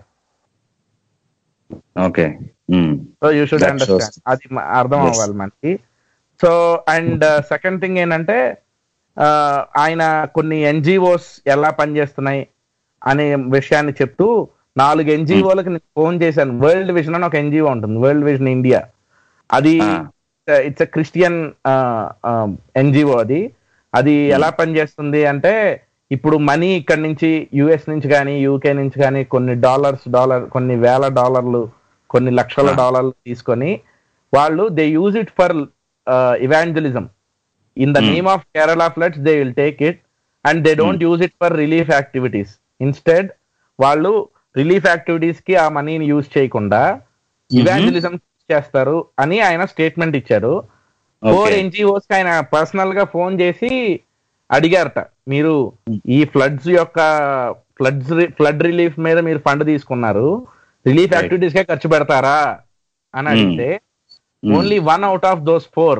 okay so you should That understand shows. అది మ- అర్థం Yes. అవ్వాలి మనకి సో అండ్ సెకండ్ థింగ్ ఏంటంటే ఆ, ఆయన కొన్ని ఎన్జిఓస్ ఎలా పనిచేస్తున్నాయి అనే విషయాన్ని చెప్తూ నాలుగు ఎన్జిఓలకు నేను ఫోన్ చేశాను వరల్డ్ విజన్ అని ఒక ఎన్జిఓ ఉంటుంది వరల్డ్ విజన్ ఇండియా అది Ah. It's a Christian NGO అది అది ఎలా పనిచేస్తుంది అంటే ఇప్పుడు మనీ ఇక్కడ నుంచి యుఎస్ నుంచి కానీ యూకే నుంచి కానీ కొన్ని డాలర్స్ డాలర్ కొన్ని వేల డాలర్లు కొన్ని లక్షల డాలర్లు తీసుకొని వాళ్ళు they use it for evangelism in the name of Kerala floods they will take it and they don't use it for relief activities instead వాళ్ళు రిలీఫ్ యాక్టివిటీస్ కి ఆ మనీని యూజ్ చేయకుండా ఇవాంజలిజం చేస్తారు అని ఆయన స్టేట్మెంట్ ఇచ్చారు ఫోర్ Okay. ఎన్జిఓస్ కి ఆయన పర్సనల్ గా ఫోన్ చేసి అడిగారట మీరు ఈ ఫ్లడ్స్ యొక్క ఫ్లడ్స్ ఫ్లడ్ రిలీఫ్ మీద మీరు ఫండ్ తీసుకున్నారు రిలీఫ్ Right. యాక్టివిటీస్ కే ఖర్చు పెడతారా అని అడిగితే Hmm. Only one out of those four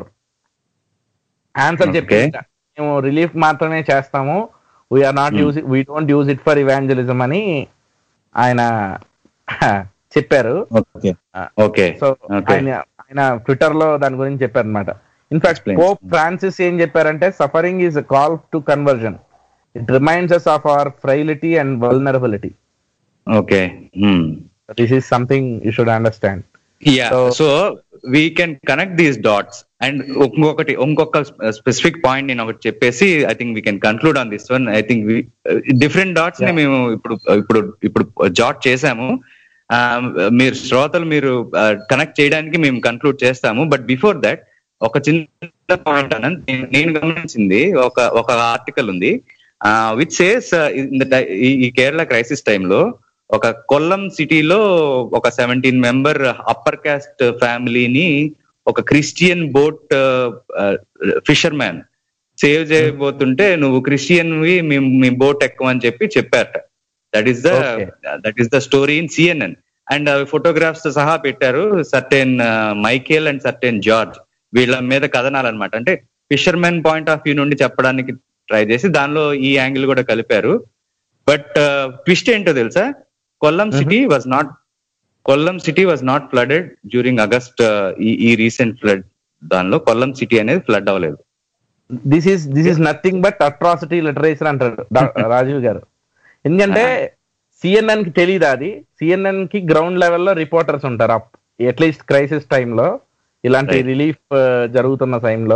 answer Okay. చెప్పి మేము రిలీఫ్ మాత్రమే చేస్తాము we are not Hmm. Use we don't use it for evangelism అని ఆయన చెప్పారు ఓకే ఓకే సో Okay. ఆయన ఆయన ట్విట్టర్ లో దాని గురించి చెప్పారు అనమాట ఇన్ఫాక్ట్ Explain. పోప్ ఫ్రాన్సిస్ ఏం చెప్పారంటే suffering is call to conversion it reminds us of our frailty and vulnerability okay this is something you should understand yeah So- so we can connect these dots and ఇంకొకటి ఇంకొక specific point నేను ఒకటి చెప్పేసి I think we can conclude on this one I think different dots ని Yeah. మేము ఇప్పుడు ఇప్పుడు ఇప్పుడు జాట్ చేసాము ఆ, మీరు శ్రోతలు మీరు కనెక్ట్ చేయడానికి మేము కన్క్లూడ్ చేస్తాము బట్ బిఫోర్ దట్ ఒక చిన్న పాయింట్ అనంత్ నేను- నేను గమనించింది ఒక ఒక ఆర్టికల్ ఉంది విచ్ సేస్ ఈ కేరళ క్రైసిస్ టైంలో ఒక కొల్లం సిటీలో ఒక సెవెంటీన్ మెంబర్ అప్పర్ కాస్ట్ ఫ్యామిలీని ఒక Christian boat fisherman save చేయబోతుంటే నువ్వు క్రిస్టియన్ మీ బోట్ ఎక్కమని చెప్పి చెప్పారట that is the Okay. That is the story in CNN and photographs తో సహా పెట్టారు certain Michael and certain George వీళ్ళ మీద కథనాలు అనమాట అంటే ఫిషర్మెన్ పాయింట్ ఆఫ్ వ్యూ నుండి చెప్పడానికి ట్రై చేసి దానిలో ఈ యాంగిల్ కూడా కలిపారు బట్ ట్విస్ట్ ఏంటో తెలుసా Kollam city was not Kollam city was not flooded during August ఈ ఈ రీసెంట్ ఫ్లడ్ దానిలో కొల్లం సిటీ అనేది ఫ్లడ్ అవ్వలేదు this is this is nothing but atrocity literature అంటారు డా- రాజీవ్ గారు ఎందుకంటే సిఎన్ఎన్ కి తెలియదు అది సిఎన్ఎన్ కి గ్రౌండ్ లెవెల్లో రిపోర్టర్స్ ఉంటారు అట్లీస్ట్ క్రైసిస్ టైంలో ఇలాంటి Right. రిలీఫ్ జరుగుతున్న టైంలో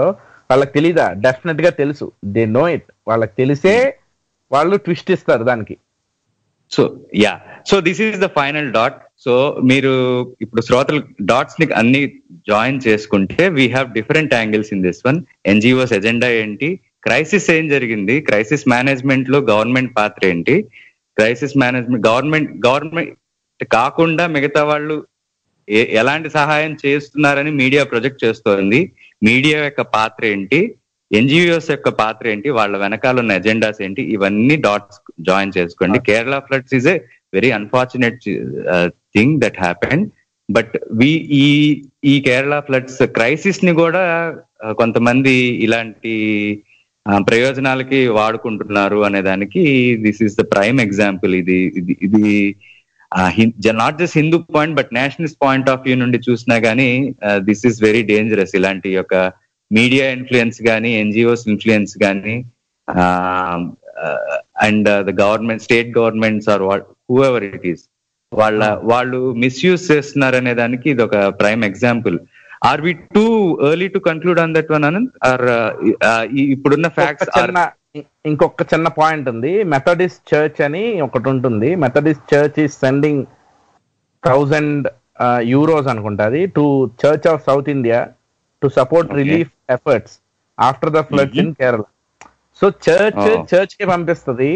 వాళ్ళకి తెలీదా డెఫినెట్ గా తెలుసు దే నో ఇట్ వాళ్ళకి తెలిసే వాళ్ళు ట్విస్ట్ ఇస్తారు దానికి so yeah so this is the final dot so మీరు ఇప్పుడు శ్రోతలు డాట్స్ ని అన్ని జాయిన్ చేసుకుంటే we have different angles in this one NGOs agenda ఏంటి క్రైసిస్ ఏం జరిగింది క్రైసిస్ మేనేజ్మెంట్ లో గవర్నమెంట్ పాత్ర ఏంటి క్రైసిస్ మేనేజ్మెంట్ గవర్నమెంట్ గవర్నమెంట్ కాకుండా మిగతా వాళ్ళు ఏ- ఎలాంటి సహాయం చేస్తున్నారని మీడియా ప్రొజెక్ట్ చేస్తోంది మీడియా యొక్క పాత్ర ఏంటి ఎన్జిఓస్ యొక్క పాత్ర ఏంటి వాళ్ళ వెనకాల ఉన్న ఎజెండాస్ ఏంటి ఇవన్నీ డాట్స్ జాయిన్ చేసుకోండి Kerala floods is a very unfortunate thing that happened but we ఈ ఈ కేరళ ఫ్లడ్స్ క్రైసిస్ ని కూడా uh, కొంతమంది ఇలాంటి uh, ప్రయోజనాలకి వాడుకుంటున్నారు అనే దానికి this is the prime example ఇది ఇది ఇది not just Hindu point but nationalist point of view నుండి చూసినా గానీ దిస్ ఈస్ వెరీ డేంజరస్ ఇలాంటి యొక్క మీడియా ఇన్ఫ్లుయెన్స్ కానీ ఎన్జిఓస్ ఇన్ఫ్లుయెన్స్ కానీ and the government state governments or whoever it is వాళ్ళ వాళ్ళు మిస్యూజ్ చేస్తున్నారు అనే దానికి ఇది ఒక prime example are we too early to conclude on that one Anant are ఇప్పుడున్న ఒక ఫ్యాక్ట్స్ ఆర్ చిన్న ఇ- ఇంకొక చిన్న పాయింట్ ఉంది మెథడిస్ట్ చర్చ్ అని ఒకటి ఉంటుంది Methodist church is sending thousand euros అనుకుంటుంది to Church of South India to support Okay. Relief efforts after the floods in Kerala so church Oh. Church కి పంపిస్తుంది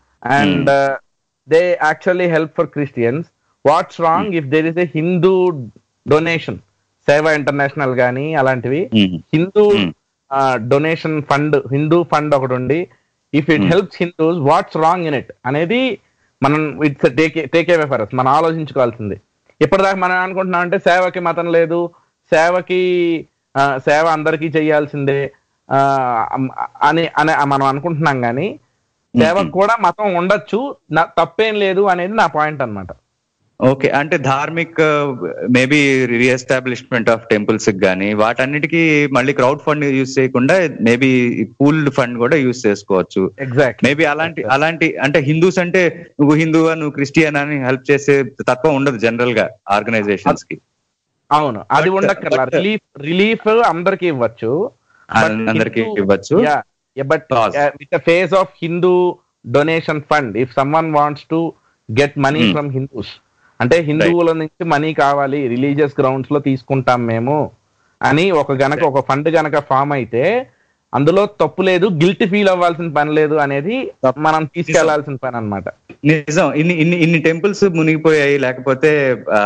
and they actually help for Christians what's wrong if there is a Hindu donation Seva International గానీ అలాంటివి Hindu Hmm. Donation fund Hindu fund ఒకటి ఉండి if it Hmm. Helps Hindus what's wrong in it అనేది మనం it's take take away for మనం ఆలోచించుకోవాల్సింది ఇప్పటిదాకా మనం అనుకుంటున్నాం అంటే సేవకి మతం లేదు సేవకి ఆ, సేవ అందరికీ చేయాల్సిందే ఆ, అమ్- అని అని మనం అనుకుంటున్నాం కానీ సేవకు కూడా మతం ఉండొచ్చు నా- తప్పేం లేదు అనేది నా పాయింట్ అన్నమాట ఓకే అంటే dharmic maybe reestablishment of temples కానీ వాటన్నిటికీ మళ్ళీ క్రౌడ్ ఫండ్ యూజ్ చేయకుండా మేబీ పూల్డ్ ఫండ్ కూడా యూజ్ చేసుకోవచ్చు ఎగ్జాక్ట్ మేబీ అలాంటి అలాంటి అంటే హిందూస్ అంటే నువ్వు హిందువా నువ్వు క్రిస్టియన్ అని హెల్ప్ చేసే తత్వం ఉండదు జనరల్ గా ఆర్గనైజేషన్స్ కి అవును అది But- ఉండక్కర్లా but- రిలీఫ్ రిలీఫ్ అందరికి ఇవ్వచ్చు అందరికి ఇవ్వచ్చు but Clause. With face of Hindu donation fund if someone wants to get money Hmm. From Hindus అంటే హిందువుల నుంచి మనీ కావాలి రిలీజియస్ గ్రౌండ్స్ లో తీసుకుంటాం మేము అని ఒక గనక ఒక ఫండ్ గనక ఫామ్ అయితే అందులో తప్పు లేదు గిల్ట్ ఫీల్ అవ్వాల్సిన పని లేదు అనేది మనం తీసుకెళ్లాల్సిన పని అన్నమాట నిజం ఇన్ని ఇన్ని ఇన్ని టెంపుల్స్ మునిగిపోయాయి లేకపోతే ఆ,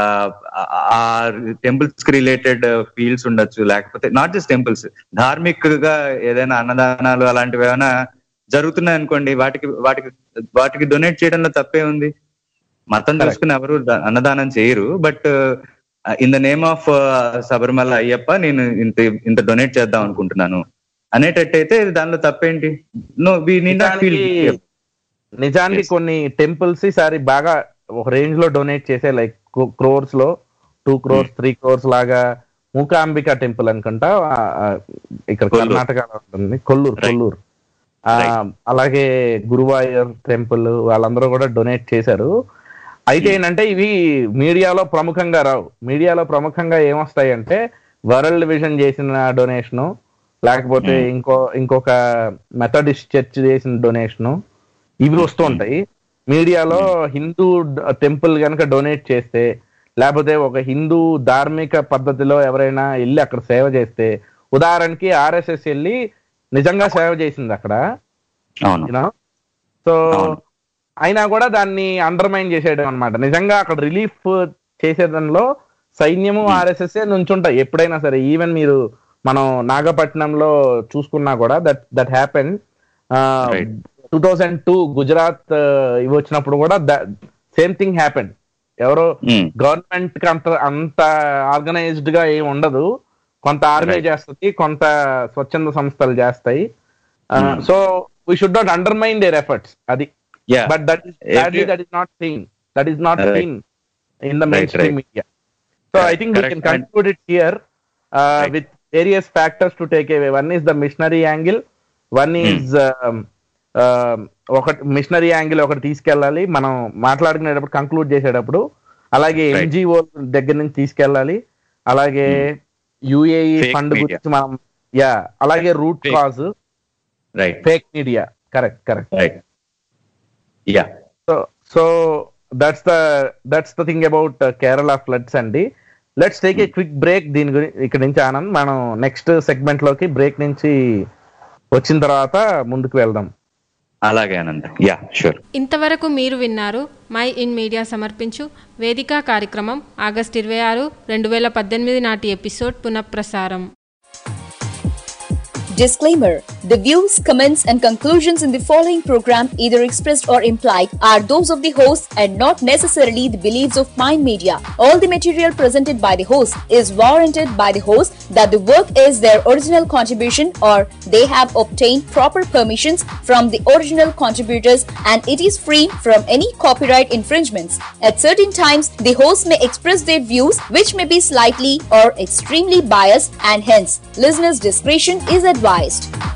ఆ టెంపుల్స్ కి రిలేటెడ్ ఫీల్డ్స్ ఉండొచ్చు లేకపోతే నాట్ జస్ట్ టెంపుల్స్ ధార్మిక్ గా ఏదైనా అన్నదానాలు అలాంటివి ఏమైనా జరుగుతున్నాయి అనుకోండి వాటికి వాటికి వాటికి డొనేట్ చేయడంలో తప్పే ఉంది మతం Correct. చూసుకుని ఎవరు ద- అన్నదానం చేయరు but in the name of Sabarimala Ayyappa నేను ఇంత ఇంత డొనేట్ చేద్దాం అనుకుంటున్నాను అనేటట్టయితే దానిలో తప్పేంటి no we need not feel నిజానికి నిజానికి Yes. కొన్ని టెంపుల్స్ ఈసారి బాగా ఒక రేంజ్ లో డొనేట్ చేసే లైక్ క్రోర్స్ లో టూ క్రోర్స్ త్రీ క్రోర్స్ లాగా మూకాంబిక టెంపుల్ అనుకుంటా ఆ, ఆ, ఇక్కడ కొల్లూరు. కర్ణాటకలో ఉంటుంది కొల్లూరు Right. కొల్లూరు ఆ, Right. అలాగే గురువాయూర్ టెంపుల్ వాళ్ళందరూ కూడా డొనేట్ చేశారు అయితే ఏంటంటే ఇవి మీడియాలో ప్రముఖంగా రావు మీడియాలో ప్రముఖంగా ఏమొస్తాయి అంటే వరల్డ్ విజన్ చేసిన డొనేషను లేకపోతే ఇంకో ఇంకొక మెథడిస్ట్ చర్చ్ చేసిన డొనేషను ఇవి వస్తూ ఉంటాయి మీడియాలో హిందూ టెంపుల్ కనుక డొనేట్ చేస్తే లేకపోతే ఒక హిందూ ధార్మిక పద్ధతిలో ఎవరైనా వెళ్ళి అక్కడ సేవ చేస్తే ఉదాహరణకి ఆర్ఎస్ఎస్ వెళ్ళి నిజంగా సేవ చేసింది అక్కడ అవును యూనో సో అవును. అయినా కూడా దాన్ని అండర్మైన్ చేసేయడం అనమాట నిజంగా అక్కడ రిలీఫ్ చేసేదానిలో సైన్యము ఆర్ఎస్ఎస్ నుంచుంటాయి ఎప్పుడైనా సరే ఈవెన్ మీరు మనం నాగపట్నంలో చూసుకున్నా కూడా that that happen Right. Two thousand two Gujarat ఇవి వచ్చినప్పుడు కూడా సేమ్ థింగ్ హ్యాపెన్ ఎవరో Mm. గవర్నమెంట్ కి అంత అంత ఆర్గనైజ్డ్ గా ఏమి ఉండదు కొంత ఆర్మీ Right. చేస్తుంది కొంత స్వచ్ఛంద సంస్థలు చేస్తాయి Hmm. So we should not undermine their efforts అది Yeah. But that Every- that is not seen that is not Right. Seen in the main Right, stream right. Media so I Correct, think we correct. Can conclude it here Right. With various factors to take away one is the missionary angle one is ఒకటి missionary angle ఒకటి తీసుకెళ్ళాలి మనం మాట్లాడుకునేటప్పుడు conclude చేసేటప్పుడు అలాగే Right. NGO దగ్గర నుంచి తీసుకెళ్ళాలి అలాగే యుఏఈ Fake ఫండ్ media. గురించి మనం యా అలాగే root Fake. Cause right fake media correct correct right yeah so so that's the that's the thing about Kerala floods అండి let's take a quick break దీని గురించి ఇక్కడ నుంచి ఆనంద్ మనం నెక్స్ట్ సెగ్మెంట్ లోకి బ్రేక్ నుంచి వచ్చిన తర్వాత ముందుకు వెళ్దాం అలాగే ఆనంద్ యా షూర్ ఇంతవరకు మీరు విన్నారు మై ఇన్ మీడియా సమర్పించు వేదిక కార్యక్రమం ఆగస్ట్ ఇరవై ఆరు రెండు వేల పద్దెనిమిది నాటి ఎపిసోడ్ పునఃప్రసారం Disclaimer The views, comments, and conclusions in the following program, either expressed or implied, are those of the host and not necessarily the beliefs of Mind Media. All the material presented by the host is warranted by the host that the work is their original contribution or they have obtained proper permissions from the original contributors and it is free from any copyright infringements. At certain times, the host may express their views which may be slightly or extremely biased and hence listeners' discretion is advised.